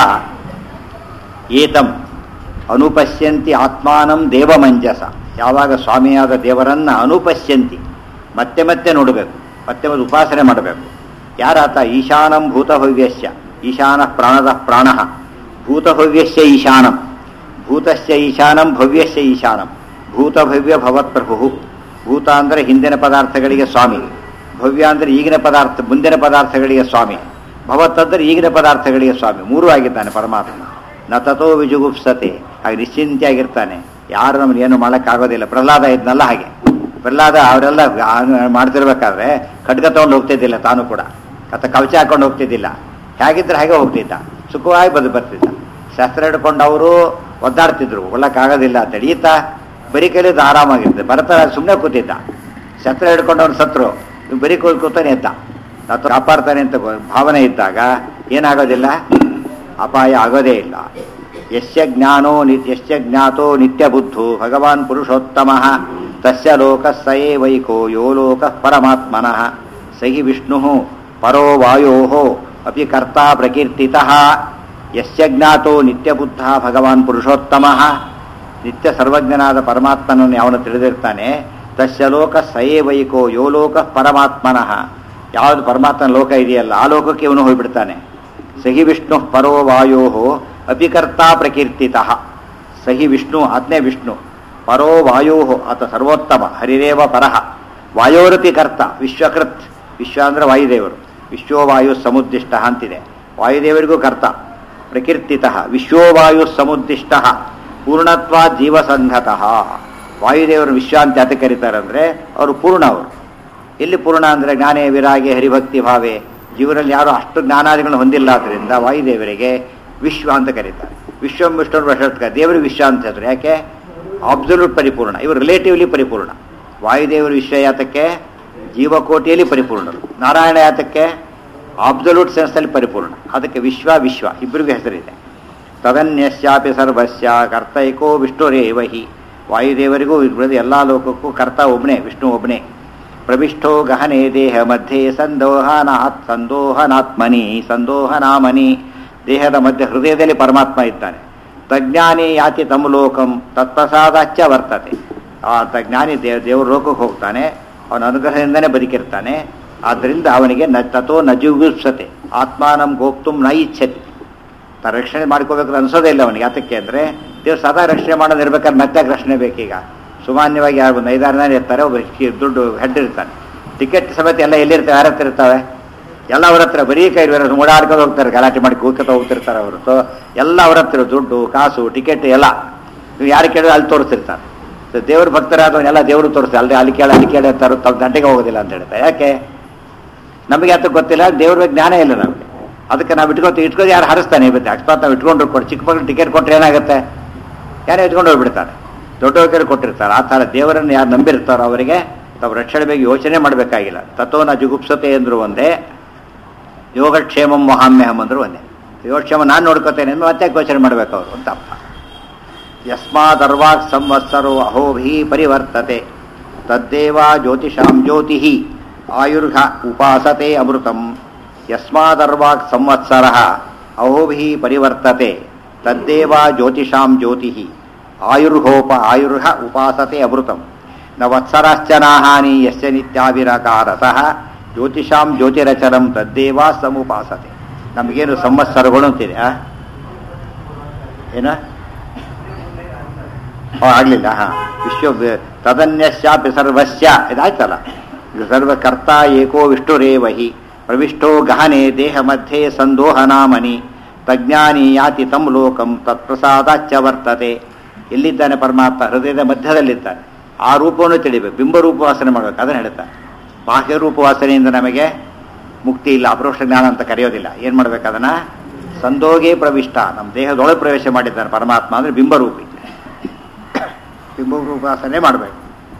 [SPEAKER 1] ಏತಂ ಅನುಪಶ್ಯಂತಿ ಆತ್ಮಾನಂ ದೇವಮಂಜಸ ಯಾವಾಗ ಸ್ವಾಮಿಯಾದ ದೇವರನ್ನ ಅನುಪಶ್ಯಂತಿ ಮತ್ತೆ ಮತ್ತೆ ನೋಡಬೇಕು ಮತ್ತೆ ಮತ್ತೆ ಉಪಾಸನೆ ಮಾಡಬೇಕು ಯಾರಾತ ಈಶಾನಂ ಭೂತಭವ್ಯಸ್ಯ ಈಶಾನ ಪ್ರಾಣದ ಪ್ರಾಣ ಭೂತಭವ್ಯಸ್ಯ ಈಶಾನಂ ಭೂತಸ್ಯ ಈಶಾನಂ ಭವ್ಯಸ್ಯ ಈಶಾನಂ ಭೂತಭವ್ಯ ಭವತ್ಪ್ರಭು ಭೂತ ಅಂದರೆ ಹಿಂದಿನ ಪದಾರ್ಥಗಳಿಗೆ ಸ್ವಾಮಿ ಭವ್ಯ ಅಂದರೆ ಈಗಿನ ಪದಾರ್ಥ ಮುಂದಿನ ಪದಾರ್ಥಗಳಿಗೆ ಸ್ವಾಮಿ ಭವತ್ ಅಂದರೆ ಈಗಿನ ಪದಾರ್ಥಗಳಿಗೆ ಸ್ವಾಮಿ ಮೂರೂ ಆಗಿದ್ದಾನೆ ಪರಮಾತ್ಮ ನ ತಥೋ ವಿಜುಗುಪ್ಸತೆ ಹಾಗೆ ನಿಶ್ಚಿಂತೆಯಾಗಿರ್ತಾನೆ ಯಾರು ನಮ್ಗೆ ಏನು ಮಾಡೋಕ್ಕಾಗೋದಿಲ್ಲ ಪ್ರಹ್ಲಾದ ಇದ್ನಲ್ಲ ಹಾಗೆ ಪ್ರಹ್ಲಾದ ಅವರೆಲ್ಲ ಆ- ಮಾಡ್ತಿರ್ಬೇಕಾದ್ರೆ ಖಡ್ಗ ತಗೊಂಡು ಹೋಗ್ತಿದ್ದಿಲ್ಲ ತಾನು ಕೂಡ ಅಥವಾ ಕವಚ ಹಾಕೊಂಡು ಹೋಗ್ತಿದ್ದಿಲ್ಲ ಹೇಗಿದ್ರೆ ಹಾಗೆ ಹೋಗ್ತಿದ್ದ ಸುಖವಾಗಿ ಬದು ಬರ್ತಿದ್ದ ಶಸ್ತ್ರ ಹಿಡ್ಕೊಂಡು ಅವರು ಒದ್ದಾಡ್ತಿದ್ರು ಒಳ್ಳಕ್ಕಾಗೋದಿಲ್ಲ ಅಂತ ಈತ ಬರೀ ಕೈಲಿದ್ದು ಆರಾಮಾಗಿರ್ತದೆ ಭರತ ಸುಮ್ಮನೆ ಕೂತಿದ್ದ ಶಸ್ತ್ರ ಹಿಡ್ಕೊಂಡು ಅವ್ನು ಸತ್ರು ಇವ್ನು ಬರೀ ಕೂತ್ ಕೂತಾನೆ ಎದ್ದ ಅಥವಾ ಕಾಪಾಡ್ತಾನೆ ಅಂತ ಗೊ- ಭಾವನೆ ಇದ್ದಾಗ ಏನಾಗೋದಿಲ್ಲ ಅಪಾಯ ಆಗೋದೇ ಇಲ್ಲ ಯಶ್ಯ ಜ್ಞಾನೋ ನಿ ಯಶ್ಯ ಜ್ಞಾತೋ ನಿತ್ಯ ಬುದ್ಧು ಭಗವಾನ್ ಪುರುಷೋತ್ತಮ ತಸ್ಯ ಲೋಕ ಸ ವೈಕೋ ಯೋ ಲೋಕ ಪರಮಾತ್ಮನಃ ಸಹಿ ವಿಷ್ಣು ಪರೋ ವಾಯೋ ಅಪಿ ಕರ್ತ ಪ್ರಕೀರ್ತಿತ ಯಸ್ಯ ಜ್ಞಾತೋ ನಿತ್ಯ ಬುದ್ಧ ಭಗವಾನ್ ಪುರುಷೋತ್ತಮ ನಿತ್ಯ ಸರ್ವಜ್ಞನಾದ ಪರಮಾತ್ಮನನ್ನು ಯಾವನು ತಿಳಿದಿರ್ತಾನೆ ತಸ್ಯ ಲೋಕ ಸಯೇ ವೈಕೋ ಯೋ ಲೋಕ ಪರಮಾತ್ಮನಃ ಯಾವುದು ಪರಮಾತ್ಮನ ಲೋಕ ಇದೆಯಲ್ಲ ಆ ಲೋಕಕ್ಕೆ ಇವನು ಹೋಗ್ಬಿಡ್ತಾನೆ ಸಹಿ ವಿಷ್ಣು ಪರೋ ವಾಯೋ ಅಪಿಕರ್ತ ಪ್ರಕೀರ್ತಿತ ಸಹಿ ವಿಷ್ಣು ಆತ್ನೇ ವಿಷ್ಣು ಪರೋ ವಾಯೋ ಅತ ಸರ್ವೋತ್ತಮ ಹರಿರೇವ ಪರಹ ವಾಯೋರಪಿ ಕರ್ತ ವಿಶ್ವಕೃತ್ ವಿಶ್ವ ಅಂದ್ರೆ ವಾಯುದೇವರು ವಿಶ್ವವಾಯು ಸಮುದ್ದಿಷ್ಟ ಅಂತಿದೆ ವಾಯುದೇವರಿಗೂ ಕರ್ತ ಪ್ರಕೀರ್ತಿತ ವಿಶ್ವವಾಯು ಸಮುದ್ದಿಷ್ಟ ಪೂರ್ಣತ್ವ ಜೀವಸಂಘತಃ ವಾಯುದೇವರು ವಿಶ್ವ ಅಂತ ಯಾತಕ್ಕೆ ಕರೀತಾರೆ ಅಂದರೆ ಅವರು ಪೂರ್ಣ ಅವರು ಎಲ್ಲಿ ಪೂರ್ಣ ಅಂದರೆ ಜ್ಞಾನೇ ವಿರಾಗೆ ಹರಿಭಕ್ತಿ ಭಾವೆ ಜೀವನಲ್ಲಿ ಯಾರು ಅಷ್ಟು ಜ್ಞಾನಾದಿಗಳನ್ನು ಹೊಂದಿಲ್ಲ ಆದ್ದರಿಂದ ವಾಯುದೇವರಿಗೆ ವಿಶ್ವ ಅಂತ ಕರೀತಾರೆ ವಿಶ್ವಂ ವಿಷ್ಣು ವಶತ್ಕ ದೇವರಿಗೆ ವಿಶ್ವ ಅಂತ ಹೇಳಿದ್ರು ಯಾಕೆ ಅಬ್ಸಲ್ಯೂಟ್ ಪರಿಪೂರ್ಣ ಇವರು ರಿಲೇಟಿವ್ಲಿ ಪರಿಪೂರ್ಣ ವಾಯುದೇವರು ವಿಶ್ವ ಯಾತಕ್ಕೆ ಜೀವಕೋಟಿಯಲ್ಲಿ ಪರಿಪೂರ್ಣರು ನಾರಾಯಣ ಯಾತಕ್ಕೆ ಅಬ್ಸಲ್ಯೂಟ್ ಸೆನ್ಸ್ನಲ್ಲಿ ಪರಿಪೂರ್ಣ ಅದಕ್ಕೆ ವಿಶ್ವ ವಿಶ್ವ ಇಬ್ಬರಿಗೂ ಹೆಸರಿದೆ ತದನ್ಯಸ್ಯಾಪಿ ಸರ್ವಸ್ಯ ಕರ್ತೈಕೋ ವಿಷ್ಣುರೇವ ಹಿ ವಾಯುದೇವರಿಗೂ ಇಬ್ಬರದು ಎಲ್ಲ ಲೋಕಕ್ಕೂ ಕರ್ತ ಒಬ್ಬನೇ ವಿಷ್ಣು ಒಬ್ಬನೇ ಪ್ರವಿಷ್ಟೋ ಗಹನೆ ದೇಹ ಮಧ್ಯೆ ಸಂದೋಹನಾತ್ ಸಂದೋಹನಾತ್ಮನಿ ಸಂದೋಹನಾಮನಿ ದೇಹದ ಮಧ್ಯೆ ಹೃದಯದಲ್ಲಿ ಪರಮಾತ್ಮ ಇದ್ದಾನೆ ತಜ್ಞಾನಿ ಯಾತಿ ತಮ್ಮ ಲೋಕಂ ತತ್ಪ್ರಸಾದಾಚ್ಯ ವರ್ತತೆ ಆ ತಜ್ಞಾನಿ ದೇವ ದೇವ್ರ ಲೋಕಕ್ಕೆ ಹೋಗ್ತಾನೆ ಅವನ ಅನುಗ್ರಹದಿಂದನೇ ಬದುಕಿರ್ತಾನೆ ಆದ್ದರಿಂದ ಅವನಿಗೆ ನ ತಥೋ ನ ಜುಗುಪ್ಸತೆ ಆತ್ಮಾನಂ ಗೋಪ್ತುಂ ನ ಇಚ್ಛತಿ ತ ರಕ್ಷಣೆ ಮಾಡ್ಕೋಬೇಕು ಅನ್ಸೋದೇ ಇಲ್ಲ ಅವನಿಗೆ ಯಾತಕ್ಕೆ ಅಂದರೆ ದೇವ್ರು ಸದಾ ರಕ್ಷಣೆ ಮಾಡೋದು ಇರ್ಬೇಕಾದ್ರೆ ಮತ್ತೆ ರಕ್ಷಣೆ ಬೇಕೀಗ ಸಾಮಾನ್ಯವಾಗಿ ಯಾರು ಒಂದು ಐದಾರು ಜನ ಇರ್ತಾರೆ ಒಬ್ಬ ಕಿ- ದುಡ್ಡು ಹೆಡ್ ಇರ್ತಾನೆ ಟಿಕೆಟ್ ಸಮೇತ ಎಲ್ಲ ಎಲ್ಲಿರ್ತವೆ ಯಾರ ಹತ್ರ ಇರ್ತವೆ ಎಲ್ಲ ಅವ್ರ ಹತ್ರ ಬರೀ ಕೈ ಓಡಾಡ್ಕೊಂಡು ಹೋಗ್ತಾರೆ ಗಲಾಟೆ ಮಾಡಿ ಕೂಗ್ಕೊತ ಹೋಗ್ತಿರ್ತಾರೆ ಹೊರತು ಎಲ್ಲ ಅವ್ರ ಹತ್ರ ದುಡ್ಡು ಕಾಸು ಟಿಕೆಟ್ ಎಲ್ಲ ನೀವು ಯಾರು ಕೇಳಿದ್ರೆ ಅಲ್ಲಿ ತೋರಿಸ್ತಿರ್ತಾರೆ ಸೊ ದೇವ್ರ ಭಕ್ತರಾದವನ್ನೆಲ್ಲ ದೇವರು ತೋರಿಸ್ತಾರೆ ಅಲ್ಲಿ ಅಲ್ಲಿ ಕೇಳಿ ಅಲ್ಲಿ ಕೇಳಿ ಅಂತಾರೆ ತಮ್ಮ ದಂಡೆಗೆ ಹೋಗೋದಿಲ್ಲ ಅಂತ ಹೇಳ್ತಾರೆ ಯಾಕೆ ನಮಗೆ ಯಾತಕ್ಕೆ ಗೊತ್ತಿಲ್ಲ ದೇವ್ರ ಬಗ್ಗೆ ಜ್ಞಾನ ಇಲ್ಲ ನಮಗೆ ಅದಕ್ಕೆ ನಾವು ಇಟ್ಕೊತೀವಿ ಇಟ್ಕೊಂಡು ಯಾರು ಹರಿಸ್ತಾನೆ ಇವತ್ತು ಅಕಸ್ಮಾತ್ ನಾವು ಇಟ್ಕೊಂಡ್ರು ಕೊಟ್ಟು ಚಿಕ್ಕ ಮಕ್ಕಳು ಟಿಕೆಟ್ ಕೊಟ್ಟರೆ ಏನಾಗುತ್ತೆ ಯಾರೋ ಇಟ್ಕೊಂಡು ಹೋಗ್ಬಿಡ್ತಾರೆ ದೊಡ್ಡವ್ರಿಗೆ ಕೊಟ್ಟಿರ್ತಾರೆ ಆ ಥರ ದೇವರನ್ನು ಯಾರು ನಂಬಿರ್ತಾರೋ ಅವರಿಗೆ ತಾವು ರಕ್ಷಣೆ ಬಗ್ಗೆ ಯೋಚನೆ ಮಾಡಬೇಕಾಗಿಲ್ಲ ತತ್ವನ ಜುಗುಪ್ಸತೆ ಅಂದ್ರು ಒಂದೇ ಯೋಗಕ್ಷೇಮಂ ಮಹಾಮ್ಯಹಂ ಅಂದ್ರು ಒಂದೇ ಯೋಗಕ್ಷೇಮ ನಾನು ನೋಡ್ಕೋತೇನೆ ಅಂದ್ರೆ ಮತ್ತೆ ಯೋಚನೆ ಮಾಡಬೇಕು ಅವರು ಅಂತ ಅರ್ಥ ಯಸ್ಮಾದರ್ವಾಕ್ ಸಂವತ್ಸರೋ ಅಹೋಭಿ ಪರಿವರ್ತತೆ ತದ್ದೇವ ಜ್ಯೋತಿಷಾಂ ಜ್ಯೋತಿ ಆಯುರ್ಘ ಉಪಾಸತೆ ಅಮೃತಂ ಯಸ್ಮಾದರ್ವಾಕ್ ಸಂವತ್ಸರ ಅಹೋಭಿ ಪರಿವರ್ತತೆ ತದ್ದೇವ ಜ್ಯೋತಿಷಾಂ ಜ್ಯೋತಿ ಆಯುರ್ಹೋಪ ಆಯುರ್ಹ ಉಪಾಸತೆ ಅಮೃತಂ ನ ವತ್ಸರಾಶ್ಚ ನಾಹಾನಿ ಯಸ್ಯ ನಿತ್ಯಾವಿರಕಾರತಃ ಜ್ಯೋತಿಷಾಂ ಜ್ಯೋತಿರಚರಂ ತದ್ದೇವ ಸಮುಪಾಸತೆ ನಮಗೇನು ಸಂವತ್ಸರಗಳು ಅಂತಿದೆ ಆ? ಏನ ಓ ಆಗ್ಲಿಲ್ಲ ಹಾ ವಿಶ್ವ ತದನ್ಯಸ್ಯಾಪಿ ಸರ್ವಸ್ಯ ಇದಾಯ್ತಲ್ಲ ಇದು ಸರ್ವಕರ್ತ ಏಕೋ ವಿಷ್ಣುರೇವ ಹಿ ಪ್ರವಿಷ್ಟೋ ಗಹನೆ ದೇಹ ಮಧ್ಯೆ ಸಂದೋಹನಾಮನಿ ತಜ್ಞಾನಿ ಯಾತಿ ತಂ ಲೋಕಂ ತತ್ಪ್ರಸಾದಾಚ್ಯ ವರ್ತತೆ ಎಲ್ಲಿದ್ದಾನೆ ಪರಮಾತ್ಮ ಹೃದಯದ ಮಧ್ಯದಲ್ಲಿದ್ದಾನೆ ಆ ರೂಪವನ್ನು ತಿಳಿಬೇಕು ಬಿಂಬ ರೂಪವಾಸನೆ ಮಾಡಬೇಕು ಅದನ್ನು ಹೇಳ್ತಾರೆ ಬಾಹ್ಯ ರೂಪವಾಸನೆಯಿಂದ ನಮಗೆ ಮುಕ್ತಿ ಇಲ್ಲ ಅಪರೋಕ್ಷ ಜ್ಞಾನ ಅಂತ ಕರೆಯೋದಿಲ್ಲ ಏನು ಮಾಡ್ಬೇಕು ಅದನ್ನ ಸಂದೋಗೇ ಪ್ರವಿಷ್ಟ ನಮ್ಮ ದೇಹದೊಳಗೆ ಪ್ರವೇಶ ಮಾಡಿದ್ದಾನೆ ಪರಮಾತ್ಮ ಅಂದರೆ ಬಿಂಬರೂಪಿ ಬಿಂಬರೂಪಾಸನೆ ಮಾಡಬೇಕು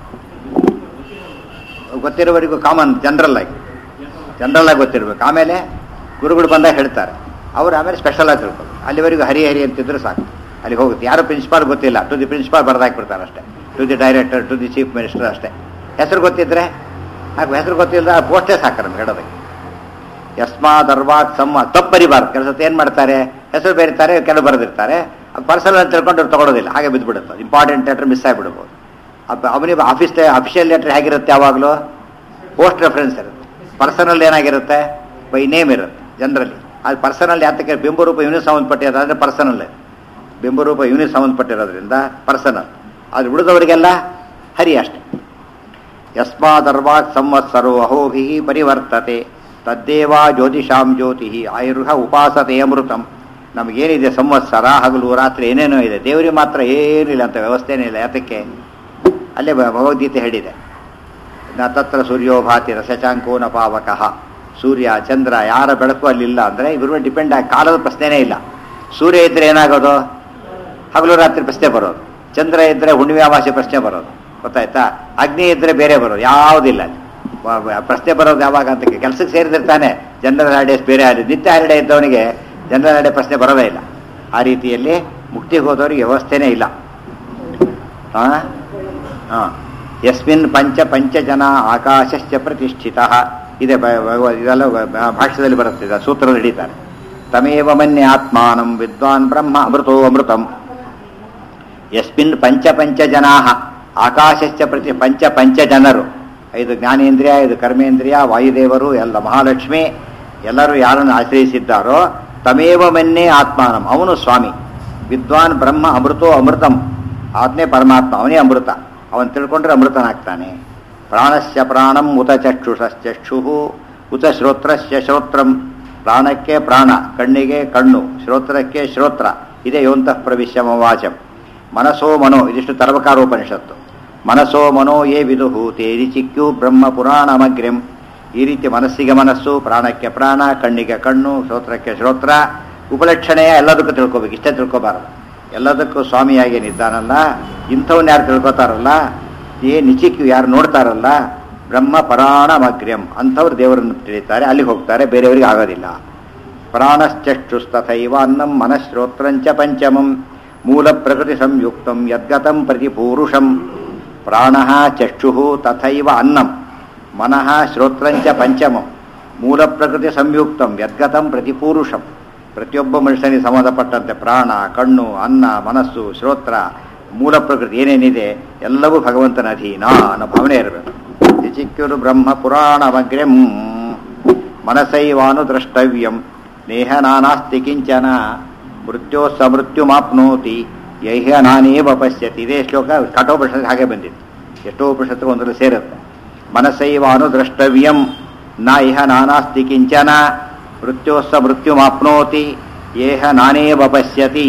[SPEAKER 1] ಗೊತ್ತಿರೋವರೆಗೂ ಕಾಮನ್ ಜನರಲ್ ಆಗಿ ಜನರಲ್ ಆಗಿ ಗೊತ್ತಿರಬೇಕು ಆಮೇಲೆ ಗುರುಗಳು ಬಂದಾಗ ಹೇಳ್ತಾರೆ ಅವ್ರು ಆಮೇಲೆ ಸ್ಪೆಷಲ್ ಆಗಿ ತಿಳ್ಕೊಂಡು ಅಲ್ಲಿವರೆಗೂ ಹರಿ ಹರಿ ಅಂತಿದ್ರು ಸಾಕು ಅಲ್ಲಿಗೆ ಹೋಗುತ್ತೆ ಯಾರು ಪ್ರಿನ್ಸಿಪಾಲ್ ಗೊತ್ತಿಲ್ಲ ಟು ದಿ ಪ್ರಿನ್ಸಿಪಾಲ್ ಬರ್ದಾಕ್ಬಿಡ್ತಾರೆ ಅಷ್ಟೇ to the director to the chief minister ಅಷ್ಟೇ ಹೆಸರು ಗೊತ್ತಿದ್ರೆ ಹಾಗೆ ಹೆಸರು ಗೊತ್ತಿಲ್ಲ ಆ ಪೋಸ್ಟೇ ಸಾಕು ನಮ್ಗೆ ಹೇಳೋದಕ್ಕೆ ಯಸ್ಮಾದರ್ವಾಕ್ ಸಮ್ಮ ತಪ್ಪು ಬರಿಬಾರ್ದು ಕೆಲಸದ ಏನು ಮಾಡ್ತಾರೆ ಹೆಸರು ಬೇರಿತಾರೆ ಕೆಲವು ಬರೆದಿರ್ತಾರೆ ಪರ್ಸನಲ್ ಅಂತ ತಿಳ್ಕೊಂಡು ಅವ್ರು ತಗೊಳ್ಳೋದಿಲ್ಲ ಹಾಗೆ ಬಿದ್ದುಬಿಡುತ್ತೆ ಇಂಪಾರ್ಟೆಂಟ್ ಲೆಟರ್ ಮಿಸ್ ಆಗಿಬಿಡ್ಬೋದು ಅವನಿಗೆ ಆಫೀಸ್ ಅಫಿಷಿಯಲ್ ಲೆಟರ್ ಹೇಗಿರುತ್ತೆ ಯಾವಾಗಲೂ ಪೋಸ್ಟ್ ರೆಫರೆನ್ಸ್ ಇರುತ್ತೆ ಪರ್ಸನಲ್ ಏನಾಗಿರುತ್ತೆ ಬೈ ನೇಮ್ ಇರುತ್ತೆ ಜನರಲಿ ಅದು ಪರ್ಸನಲ್ ಯಾತಕ್ಕೆ ಬಿಂಬರೂಪ ಇವನಿಗೆ ಸಂಬಂಧಪಟ್ಟಿರೋದು ಅಂದರೆ ಪರ್ಸನಲ್ ಬಿಂಬರೂಪ ಇವನಿಗೆ ಸಂಬಂಧಪಟ್ಟಿರೋದ್ರಿಂದ ಪರ್ಸನಲ್ ಅದು ಉಳಿದವರಿಗೆಲ್ಲ ಹರಿ ಅಷ್ಟೆ ಯಸ್ಮಾದರ್ವಾಕ್ ಸಂವತ್ಸರೋ ಅಹೋಭಿ ಪರಿವರ್ತತೆ ತದ್ದೇವ ಜ್ಯೋತಿಷಾಂ ಜ್ಯೋತಿ ಆಯುರ್ಹ ಉಪಾಸತೆ ಅಮೃತಂ ನಮಗೇನಿದೆ ಸಂವತ್ಸರ ಹಗಲು ರಾತ್ರಿ ಏನೇನೋ ಇದೆ ದೇವರಿಗೆ ಮಾತ್ರ ಏನಿಲ್ಲ ಅಂತ ವ್ಯವಸ್ಥೆನೇ ಇಲ್ಲ ಯಾತಕ್ಕೆ ಅಲ್ಲೇ ಭ- ಭಗವದ್ಗೀತೆ ಹೇಳಿದೆ ನ ತತ್ರ ಸೂರ್ಯೋ ಭಾತಿ ರಸಚಾಂಕೋ ನ ಪಾವಕಃ ಸೂರ್ಯ ಚಂದ್ರ ಯಾರ ಬೆಳಕು ಅಲ್ಲಿಲ್ಲ ಅಂದರೆ ಇವ್ರ ಡಿಪೆಂಡ್ ಆಗಿ ಕಾಲದ ಪ್ರಶ್ನೆನೇ ಇಲ್ಲ ಸೂರ್ಯ ಇದ್ರೆ ಏನಾಗೋದು ಹಗಲು ರಾತ್ರಿ ಪ್ರಶ್ನೆ ಬರೋದು ಚಂದ್ರ ಇದ್ರೆ ಹುಣ್ಣಿಮೆ ಅಮಾವಾಸ್ಯೆ ಪ್ರಶ್ನೆ ಬರೋದು ಗೊತ್ತಾಯ್ತಾ ಅಗ್ನಿ ಇದ್ರೆ ಬೇರೆ ಬರೋದು ಯಾವುದಿಲ್ಲ ಅಲ್ಲಿ. ವ- ವ- ಪ್ರಶ್ನೆ ಬರೋದು ಯಾವಾಗ ಅಂತ ಕೆಲಸಕ್ಕೆ ಸೇರಿದಿರ್ತಾನೆ ಜನರಲ್ ಹಾಲಿಡೇಸ್ ಬೇರೆ ಹಾಲಿ ನಿತ್ಯ ಹಾಲಿಡೇ ಇದ್ದವನಿಗೆ ಜನರಲ್ ಹಾಲಿಡೇ ಪ್ರಶ್ನೆ ಬರೋದೇ ಇಲ್ಲ ಆ ರೀತಿಯಲ್ಲಿ ಮುಕ್ತಿಗೆ ಹೋದವರಿಗೆ ವ್ಯವಸ್ಥೆನೇ ಇಲ್ಲ ಹಾ ಹಾ ಯಸ್ಮಿನ್ ಪಂಚ ಪಂಚ ಜನ ಆಕಾಶಶ್ಚ ಪ್ರತಿಷ್ಠಿತ ಇದೆ ಬ- ಭಗವ- ಇದೆಲ್ಲ ಬ- ಬ- ಭಾಷ್ಯದಲ್ಲಿ ಬರುತ್ತೆ ಇದು ಸೂತ್ರದಲ್ಲಿ ಹಿಡಿತಾರೆ ತಮೇವ ಮನ್ಯ ಆತ್ಮಾನಂ ವಿದ್ವಾನ್ ಬ್ರಹ್ಮ ಅಮೃತೋ ಅಮೃತಂ ಯಸ್ಮಿನ್ ಪಂಚ ಪಂಚ ಜನಾ ಆಕಾಶಶ್ಚ ಪ್ರತಿ ಪಂಚ ಪಂಚ ಜನರು ಐದು ಜ್ಞಾನೇಂದ್ರಿಯ ಐದು ಕರ್ಮೇಂದ್ರಿಯ ವಾಯುದೇವರು ಎಲ್ಲ ಮಹಾಲಕ್ಷ್ಮಿ ಎಲ್ಲರೂ ಯಾರನ್ನು ಆಶ್ರಯಿಸಿದ್ದಾರೋ ತಮೇವ ಮನ್ನೇ ಆತ್ಮಾನಂ ಅವನು ಸ್ವಾಮಿ ವಿದ್ವಾನ್ ಬ್ರಹ್ಮ ಅಮೃತೋ ಅಮೃತಂ ಆತ್ನೇ ಪರಮಾತ್ಮ ಅವನೇ ಅಮೃತ ಅವನು ತಿಳ್ಕೊಂಡ್ರೆ ಅಮೃತನಾಗ್ತಾನೆ ಪ್ರಾಣಸ್ಯ ಪ್ರಾಣಂ ಉತ ಚಕ್ಷುಷಶ್ಚಕ್ಷು ಉತ ಶ್ರೋತ್ರಸ್ಯ ಶ್ರೋತ್ರಂ ಪ್ರಾಣಕ್ಕೆ ಪ್ರಾಣ ಕಣ್ಣಿಗೆ ಕಣ್ಣು ಶ್ರೋತ್ರಕ್ಕೆ ಶ್ರೋತ್ರ ಇದೇ ಯೋಂತಃ ಪ್ರವಿಶ್ಯ ವಾಚಂ ಮನಸೋ ಮನೋ ಇದಿಷ್ಟು ತರ್ವಕಾರೋಪನಿಷತ್ತು ಮನಸೋ ಮನೋ ಯೇ ವಿದುಹು ತೇರಿ ಚಿಕ್ಯು ಬ್ರಹ್ಮ ಪುರಾಣಮಗ್ರ್ಯಂ ಈ ರೀತಿ ಮನಸ್ಸಿಗೆ ಮನಸ್ಸು ಪ್ರಾಣಕ್ಕೆ ಪ್ರಾಣ ಕಣ್ಣಿಗೆ ಕಣ್ಣು ಶ್ರೋತ್ರಕ್ಕೆ ಶ್ರೋತ್ರ ಉಪಲಕ್ಷಣೆಯ ಎಲ್ಲದಕ್ಕೂ ತಿಳ್ಕೊಬೇಕು ಇಷ್ಟೇ ತಿಳ್ಕೊಬಾರದು ಎಲ್ಲದಕ್ಕೂ ಸ್ವಾಮಿಯಾಗಿ ನಿದ್ದಾನಲ್ಲ ಇಂಥವನ್ನ ಯಾರು ತಿಳ್ಕೊತಾರಲ್ಲ ಏ ನಿಚಿಕ್ಯು ಯಾರು ನೋಡ್ತಾರಲ್ಲ ಬ್ರಹ್ಮ ಪರಾಣಮಗ್ರ್ಯಂ ಅಂಥವ್ರು ದೇವರನ್ನು ತಿಳಿತಾರೆ ಅಲ್ಲಿಗೆ ಹೋಗ್ತಾರೆ ಬೇರೆಯವರಿಗೆ ಆಗೋದಿಲ್ಲ ಪ್ರಾಣಶ್ಚಕ್ಷುಸ್ತಥೈವ ಅನ್ನಂ ಮನಶ್ರೋತ್ರಂಚ ಪಂಚಮಂ ಮೂಲ ಪ್ರಕೃತಿ ಸಂಯುಕ್ತಂ ಯದ್ಗತಂ ಪ್ರತಿ ಪೂರುಷಂ ಪ್ರಾಣ ಚಕ್ಷು ತಥೈವ ಅನ್ನಂ ಮನಃ ಶ್ರೋತ್ರಂಚ ಪಂಚಮಂ ಮೂಲ ಪ್ರಕೃತಿ ಸಂಯುಕ್ತಂ ಯದ್ಗತಂ ಪ್ರತಿ ಪೂರುಷಂ ಪ್ರತಿಯೊಬ್ಬ ಮನುಷ್ಯನಿಗೆ ಸಂಬಂಧಪಟ್ಟಂತೆ ಪ್ರಾಣ ಕಣ್ಣು ಅನ್ನ ಮನಸ್ಸು ಶ್ರೋತ್ರ ಮೂಲ ಪ್ರಕೃತಿ ಏನೇನಿದೆ ಎಲ್ಲವೂ ಭಗವಂತನ ಅಧೀನ ಅನ್ನೋ ಭಾವನೆ ಇರಬೇಕು ಚಿಕ್ಕಿರು ಬ್ರಹ್ಮ ಪುರಾಣಮಗ್ರ್ಯಂ ಮನಸೈವಾನು ದ್ರಷ್ಟವ್ಯಂ ನೇಹ ನಾನಾಸ್ತಿ ಕಿಂಚನ ಮೃತ್ಯೋ ಸಮೃತ್ಯುಮಾಪ್ನೋತಿ ಯೈಹ ನಾನೇವ ಪಶ್ಯತಿ ಇದೇ ಶ್ಲೋಕ ಕಠೋಪನಿಷತ್ ಹಾಗೆ ಬಂದಿದೆ ಎಷ್ಟೋ ಉಪನಿಷತ್ತು ಒಂದರಲ್ಲಿ ಸೇರುತ್ತೆ ಮನಸೈವಾನು ದ್ರಷ್ಟವ್ಯಂ ನ ಇಹ ನಾನಾಸ್ತಿ ಕಿಂಚನ ಮೃತ್ಯೋಸ್ಸ ಮೃತ್ಯುಮಾಪ್ನೋತಿ ಏಹ ನಾನೇವ ಪಶ್ಯತಿ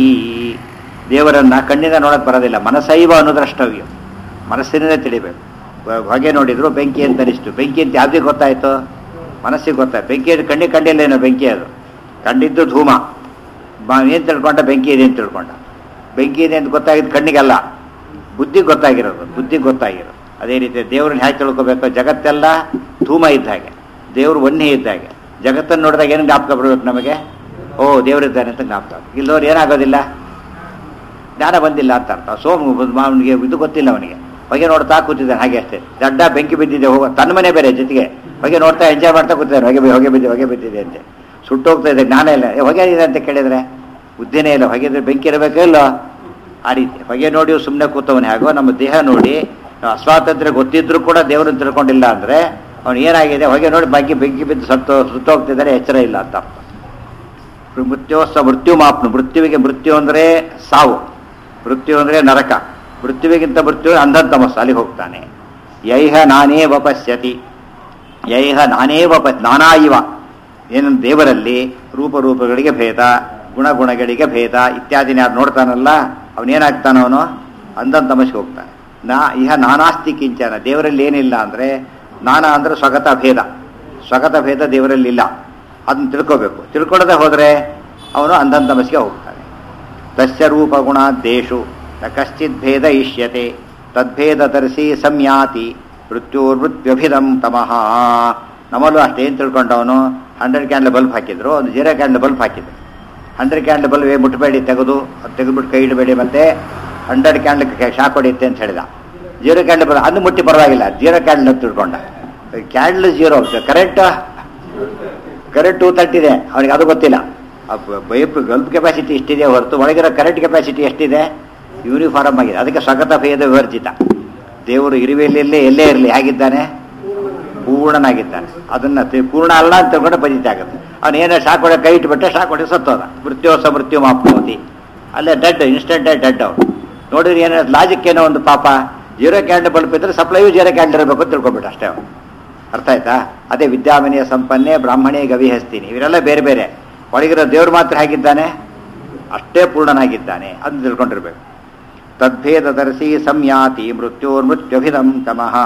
[SPEAKER 1] ದೇವರನ್ನ ಕಣ್ಣಿಂದ ನೋಡಕ್ ಬರೋದಿಲ್ಲ ಮನಸೈವ ಅನುದ್ರಷ್ಟವ್ಯ ಮನಸ್ಸಿನಿಂದ ತಿಳಿಬೇಕು ಹೊ- ಹೊಗೆ ನೋಡಿದ್ರು ಬೆಂಕಿ ಅಂತ ಅನಿಸ್ತು ಬೆಂಕಿ ಅಂತ ಯಾವ್ದಿಗೆ ಗೊತ್ತಾಯ್ತು ಮನಸ್ಸಿಗೆ ಗೊತ್ತಾಯ್ತು ಬೆಂಕಿ ಅದು ಕಣ್ಣಿಗೆ ಕಂಡಿಲ್ಲೇನೋ ಬೆಂಕಿ ಅದು ಕಂಡಿದ್ದು ಧೂಮ ಏನು ತಿಳ್ಕೊಂಡ ಬೆಂಕಿ ಇದೆ ಅಂತ ತಿಳ್ಕೊಂಡ ಬೆಂಕಿ ಇದೆ ಅಂತ ಗೊತ್ತಾಗಿದ್ದು ಕಣ್ಣಿಗಲ್ಲ ಬುದ್ಧಿಗೆ ಗೊತ್ತಾಗಿರೋದು ಬುದ್ಧಿಗೆ ಗೊತ್ತಾಗಿರೋದು ಅದೇ ರೀತಿ ದೇವ್ರನ್ನ ಹೇಗೆ ತಿಳ್ಕೊಬೇಕು ಜಗತ್ತೆಲ್ಲ ಧೂಮ ಇದ್ದ ಹಾಗೆ ದೇವ್ರು ಒಣ್ಣೆ ಇದ್ದ ಹಾಗೆ ಜಗತ್ತನ್ನು ನೋಡಿದಾಗ ಏನು ಜ್ಞಾಪಕ ಬರ್ಬೇಕು ನಮಗೆ ಓ ದೇವರಿದ್ದಾನೆ ಅಂತ ಜ್ಞಾಪಕ ಇಲ್ಲದವ್ರು ಏನಾಗೋದಿಲ್ಲ ಜ್ಞಾನ ಬಂದಿಲ್ಲ ಅಂತ ಅರ್ಥ ಸೋಮು ಅವನಿಗೆ ಇದು ಗೊತ್ತಿಲ್ಲ ಅವನಿಗೆ ಹೊಗೆ ನೋಡ್ತಾ ಕೂತಿದ್ದಾನೆ ಹಾಗೆ ಅಷ್ಟೇ ದಡ್ಡ ಬೆಂಕಿ ಬಿದ್ದಿದೆ ಹೋಗ ತನ್ನ ಮನೆ ಬೇರೆ ಜೊತೆಗೆ ಹೊಗೆ ನೋಡ್ತಾ ಎಂಜಾಯ್ ಮಾಡ್ತಾ ಕೂತಿದ್ದಾನೆ ಹೊಗೆ ಬಿ- ಹೊಗೆ ಬಿದ್ದಿದೆ ಹೊಗೆ ಬಿದ್ದಿದೆ ಅಂತೆ ಸುಟ್ಟೋಗ್ತಾ ಇದೆ ಜ್ಞಾನ ಇಲ್ಲ ಏ, ಹೊಗೆ ಇದೆ ಅಂತ ಕೇಳಿದ್ರೆ ಬುದ್ಧಿನೇ ಇಲ್ಲ ಹೊಗೆ ಇದ್ರೆ ಬೆಂಕಿ ಇರಬೇಕೋ ಇಲ್ಲೋ ಆ ರೀತಿ ಹೊಗೆ ನೋಡಿ ಸುಮ್ಮನೆ ಕೂತವನೇ ಹಾಗೋ ನಮ್ಮ ದೇಹ ನೋಡಿ ನಾವು ಅಸ್ವಾತಂತ್ರ್ಯ ಗೊತ್ತಿದ್ರು ಕೂಡ ದೇವರನ್ನು ತಿಳ್ಕೊಂಡಿಲ್ಲ ಅಂದ್ರೆ ಅವನು ಏನಾಗಿದೆ ಹೊಗೆ ನೋಡಿ ಬೆಂಕಿ ಬೆಂಕಿ ಬಿದ್ದು ಸತ್ತು ಸುತ್ತೋಗ್ತಿದ್ದಾರೆ ಎಚ್ಚರ ಇಲ್ಲ ಅಂತ ಅರ್ಥ ಮೃತ್ಯೋಸ್ಸ ಮೃತ್ಯು ಮಾಪ್ನು ಮೃತ್ಯುವಿಗೆ ಮೃತ್ಯು ಅಂದರೆ ಸಾವು ಮೃತ್ಯು ಅಂದರೆ ನರಕ ಮೃತ್ಯುವಿಗಿಂತ ಮೃತ್ಯು ಅಂಧಂತಮಸ್ಸು ಅಲ್ಲಿಗೆ ಹೋಗ್ತಾನೆ ಯೈಹ ನಾನೇ ವಪಶ್ಯತಿ ಯೈಹ ನಾನೇ ವಪ ನಾನಾ ಇವ ಏನು ದೇವರಲ್ಲಿ ರೂಪರೂಪಗಳಿಗೆ ಭೇದ ಗುಣಗುಣಗಳಿಗೆ ಭೇದ ಇತ್ಯಾದಿನ ಯಾರು ನೋಡ್ತಾನಲ್ಲ ಅವನೇನಾಗ್ತಾನ ಅವನು ಅಂಧಂತಮಸ್ಸಿಗೆ ಹೋಗ್ತಾನೆ ನಾ ಇಹ ನಾನಾಸ್ತಿ ಕಿಂಚನ ದೇವರಲ್ಲಿ ಏನಿಲ್ಲ ಅಂದರೆ ನಾನಾ ಅಂದರೆ ಸ್ವಗತ ಭೇದ ಸ್ವಗತ ಭೇದ ದೇವರಲ್ಲಿ ಇಲ್ಲ ಅದನ್ನ ತಿಳ್ಕೋಬೇಕು ತಿಳ್ಕೊಳ್ಳದೆ ಹೋದರೆ ಅವನು ಅಂಧಂತಮಸ್ಸಿಗೆ ಹೋಗ್ತಾನೆ ತಸ್ಯ ರೂಪಗುಣಾದ್ದೇಶು ನ ಕಶ್ಚಿತ್ ಭೇದ ಇಷ್ಯತೆ ತದ್ಭೇದ ತರಿಸಿ ಸಂಯಾತಿ ಮೃತ್ಯುರ್ಮೃತ್ಯಭಿಧಂ ತಮಃ ನಮ್ಮಲ್ಲೂ ಅಷ್ಟೇನು ತಿಳ್ಕೊಂಡವನು ಹಂಡ್ರೆಡ್ ಕ್ಯಾಂಡ್ಲ್ ಬಲ್ಬ್ ಹಾಕಿದ್ರು ಒಂದು ಜೀರೋ ಕ್ಯಾಂಡ್ಲ್ ಬಲ್ಬ್ ಹಾಕಿದ್ರು ಹಂಡ್ರೆಡ್ ಕ್ಯಾಂಡ್ಲ್ ಬಲ್ಬ್ ಏ ಮುಟ್ಟಬೇಡಿ ತೆಗೆದು ಅದು ತೆಗೆದ್ಬಿಟ್ಟು ಕೈ ಇಡಬೇಡಿ ಮತ್ತೆ ಹಂಡ್ರೆಡ್ ಕ್ಯಾಂಡ್ಲ್ ಶಾಕ್ ಹೊಡೆಯುತ್ತೆ ಅಂತ ಹೇಳಿದ ಜೀರೋ ಕ್ಯಾಂಡ್ಲ್ ಬಲ್ ಅದು ಮುಟ್ಟಿ ಪರವಾಗಿಲ್ಲ ಜೀರೋ ಕ್ಯಾಂಡ್ಲ್ ಅಂತ ತಿಳ್ಕೊಂಡ candle zero current current two thirty ಇದೆ ಅವನಿಗೆ ಅದು ಗೊತ್ತಿಲ್ಲ ಬೈಪ್ ಗಲ್ಪ್ ಕೆಪಾಸಿಟಿ ಇಷ್ಟಿದೆ ಹೊರತು ಒಳಗಿರೋ ಕರೆಂಟ್ ಕೆಪಾಸಿಟಿ ಎಷ್ಟಿದೆ ಯೂನಿಫಾರ್ಮ್ ಆಗಿದೆ ಅದಕ್ಕೆ ಸ್ವಗತ ಭೇದ ವಿವರ್ಜಿತ ದೇವರು ಇರುವೆಯಲ್ಲಿ ಎಲ್ಲೇ ಇರಲಿ ಹೇಗಿದ್ದಾನೆ ಪೂರ್ಣನಾಗಿದ್ದಾನೆ ಅದನ್ನ ತಿ- ಪೂರ್ಣ ಅಲ್ಲ ಅಂತ ತಿಳ್ಕೊಂಡೆ ಪಜಿತ ಆಗುತ್ತೆ ಅವನು ಏನೋ ಶಾಕ್ ಹೊಡೆ ಕೈ ಇಟ್ಬಿಟ್ಟೆ ಶಾಕ್ ಹೊಡೆ ಸತ್ತೋದ ಮೃತ್ಯೋಸ ಮೃತ್ಯು ಮಾಪ್ನೋತಿ ಅಲ್ಲೇ ಡೆಡ್ ಇನ್ಸ್ಟೆಂಟ್ ಡೆಡ್ ಅವ್ರು ನೋಡಿದ್ರೆ ಏನೋ ಲಾಜಿಕ್ ಏನೋ ಒಂದು ಪಾಪ ಜೀರೋ ಕ್ಯಾಂಡ್ ಬಲ್ಪ್ ಇದ್ರೆ ಸಪ್ಲೈಯು ಜೀರೋ ಕ್ಯಾಂಡ್ ಇರಬೇಕು ಅಂತ ತಿಳ್ಕೊಬಿಟ್ಟು ಅಷ್ಟೇ ಅವನು ಅರ್ಥ ಆಯ್ತಾ ಅದೇ ವಿದ್ಯಾಮನೆಯ ಸಂಪನ್ನೆ ಬ್ರಾಹ್ಮಣೇ ಗವಿಹಸ್ತೀನಿ ಇವರೆಲ್ಲ ಬೇರೆ ಬೇರೆ ಒಳಗಿರೋ ದೇವ್ರು ಮಾತ್ರ ಹೇಗಿದ್ದಾನೆ ಅಷ್ಟೇ ಪೂರ್ಣನಾಗಿದ್ದಾನೆ ಅದನ್ನ ತಿಳ್ಕೊಂಡಿರ್ಬೇಕು ತದ್ಭೇದ ಧರಿಸಿ ಸಂಯಾತಿ ಮೃತ್ಯೋರ್ಮೃತ್ಯಭಿಧಂ ತಮಃ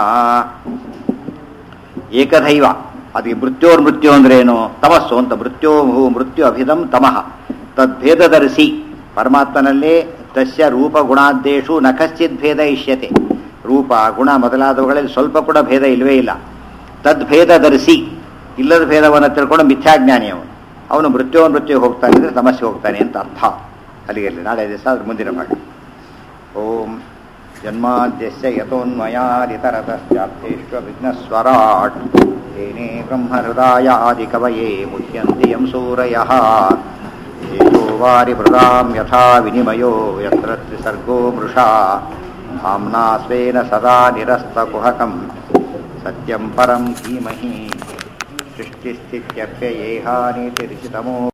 [SPEAKER 1] ಏಕದೈವ ಅದು ಮೃತ್ಯೋರ್ ಮೃತ್ಯು ಅಂದ್ರೇನು ತಮಸ್ಸು ಅಂತ ಮೃತ್ಯೋ ಮೃತ್ಯು ಅಭಿಧಂ ತಮಃ ತದ್ಭೇದ ಧರಿಸಿ ಪರಮಾತ್ಮನಲ್ಲಿ ತಸ್ಯ ರೂಪ ಗುಣಾದ್ದೇಶು ನ ಕಶ್ಚಿತ್ ಭೇದ ಇಷ್ಯತೆ ರೂಪ ಗುಣ ಮೊದಲಾದವುಗಳಲ್ಲಿ ಸ್ವಲ್ಪ ಕೂಡ ಭೇದ ಇಲ್ಲವೇ ಇಲ್ಲ ತದ್ಭೇದ ಧರಿಸಿ ಇಲ್ಲದ ಭೇದವನ್ನು ತಿಳ್ಕೊಂಡು ಮಿಥ್ಯಾಜ್ಞಾನಿ ಅವನು ಅವನು ಮೃತ್ಯೋ ಮೃತ್ಯು ಹೋಗ್ತಾನೆ ಅಂದರೆ ತಮಸ್ಸೆ ಹೋಗ್ತಾನೆ ಅಂತ ಅರ್ಥ ಅಲ್ಲಿಗೆ ನಾಳೆ ದಿವಸ ಅದ್ರ ಮುಂದಿನ ಮಾಡಿ ಓಂ ಜನ್ಮಾದ್ಯಸ್ಯ ಯತೋನ್ಮಯಾದಿತರತಶ್ಚಾಪ್ತೇಶ್ವ ವಿಘ್ನಸ್ವರಾಟ್ ತೇನೇ ಬ್ರಹ್ಮಹೃದಾಯಾದಿಕವಯೇ ಮುಹ್ಯಂತಿ ಯಂ ಸೂರಯಃ ತೇಜೋ ವಾರಿ ಮೃದಾಂ ಯಥಾ ವಿನಿಮಯೋ ಯತ್ರ ತ್ರಿಸರ್ಗೋ ಮೃಷಾ धाम्ना स्वेन सदा निरस्तकुहकं सत्यं परं धीमहि सृष्टिस्थित्यप्ययेहानीतिरिचितमो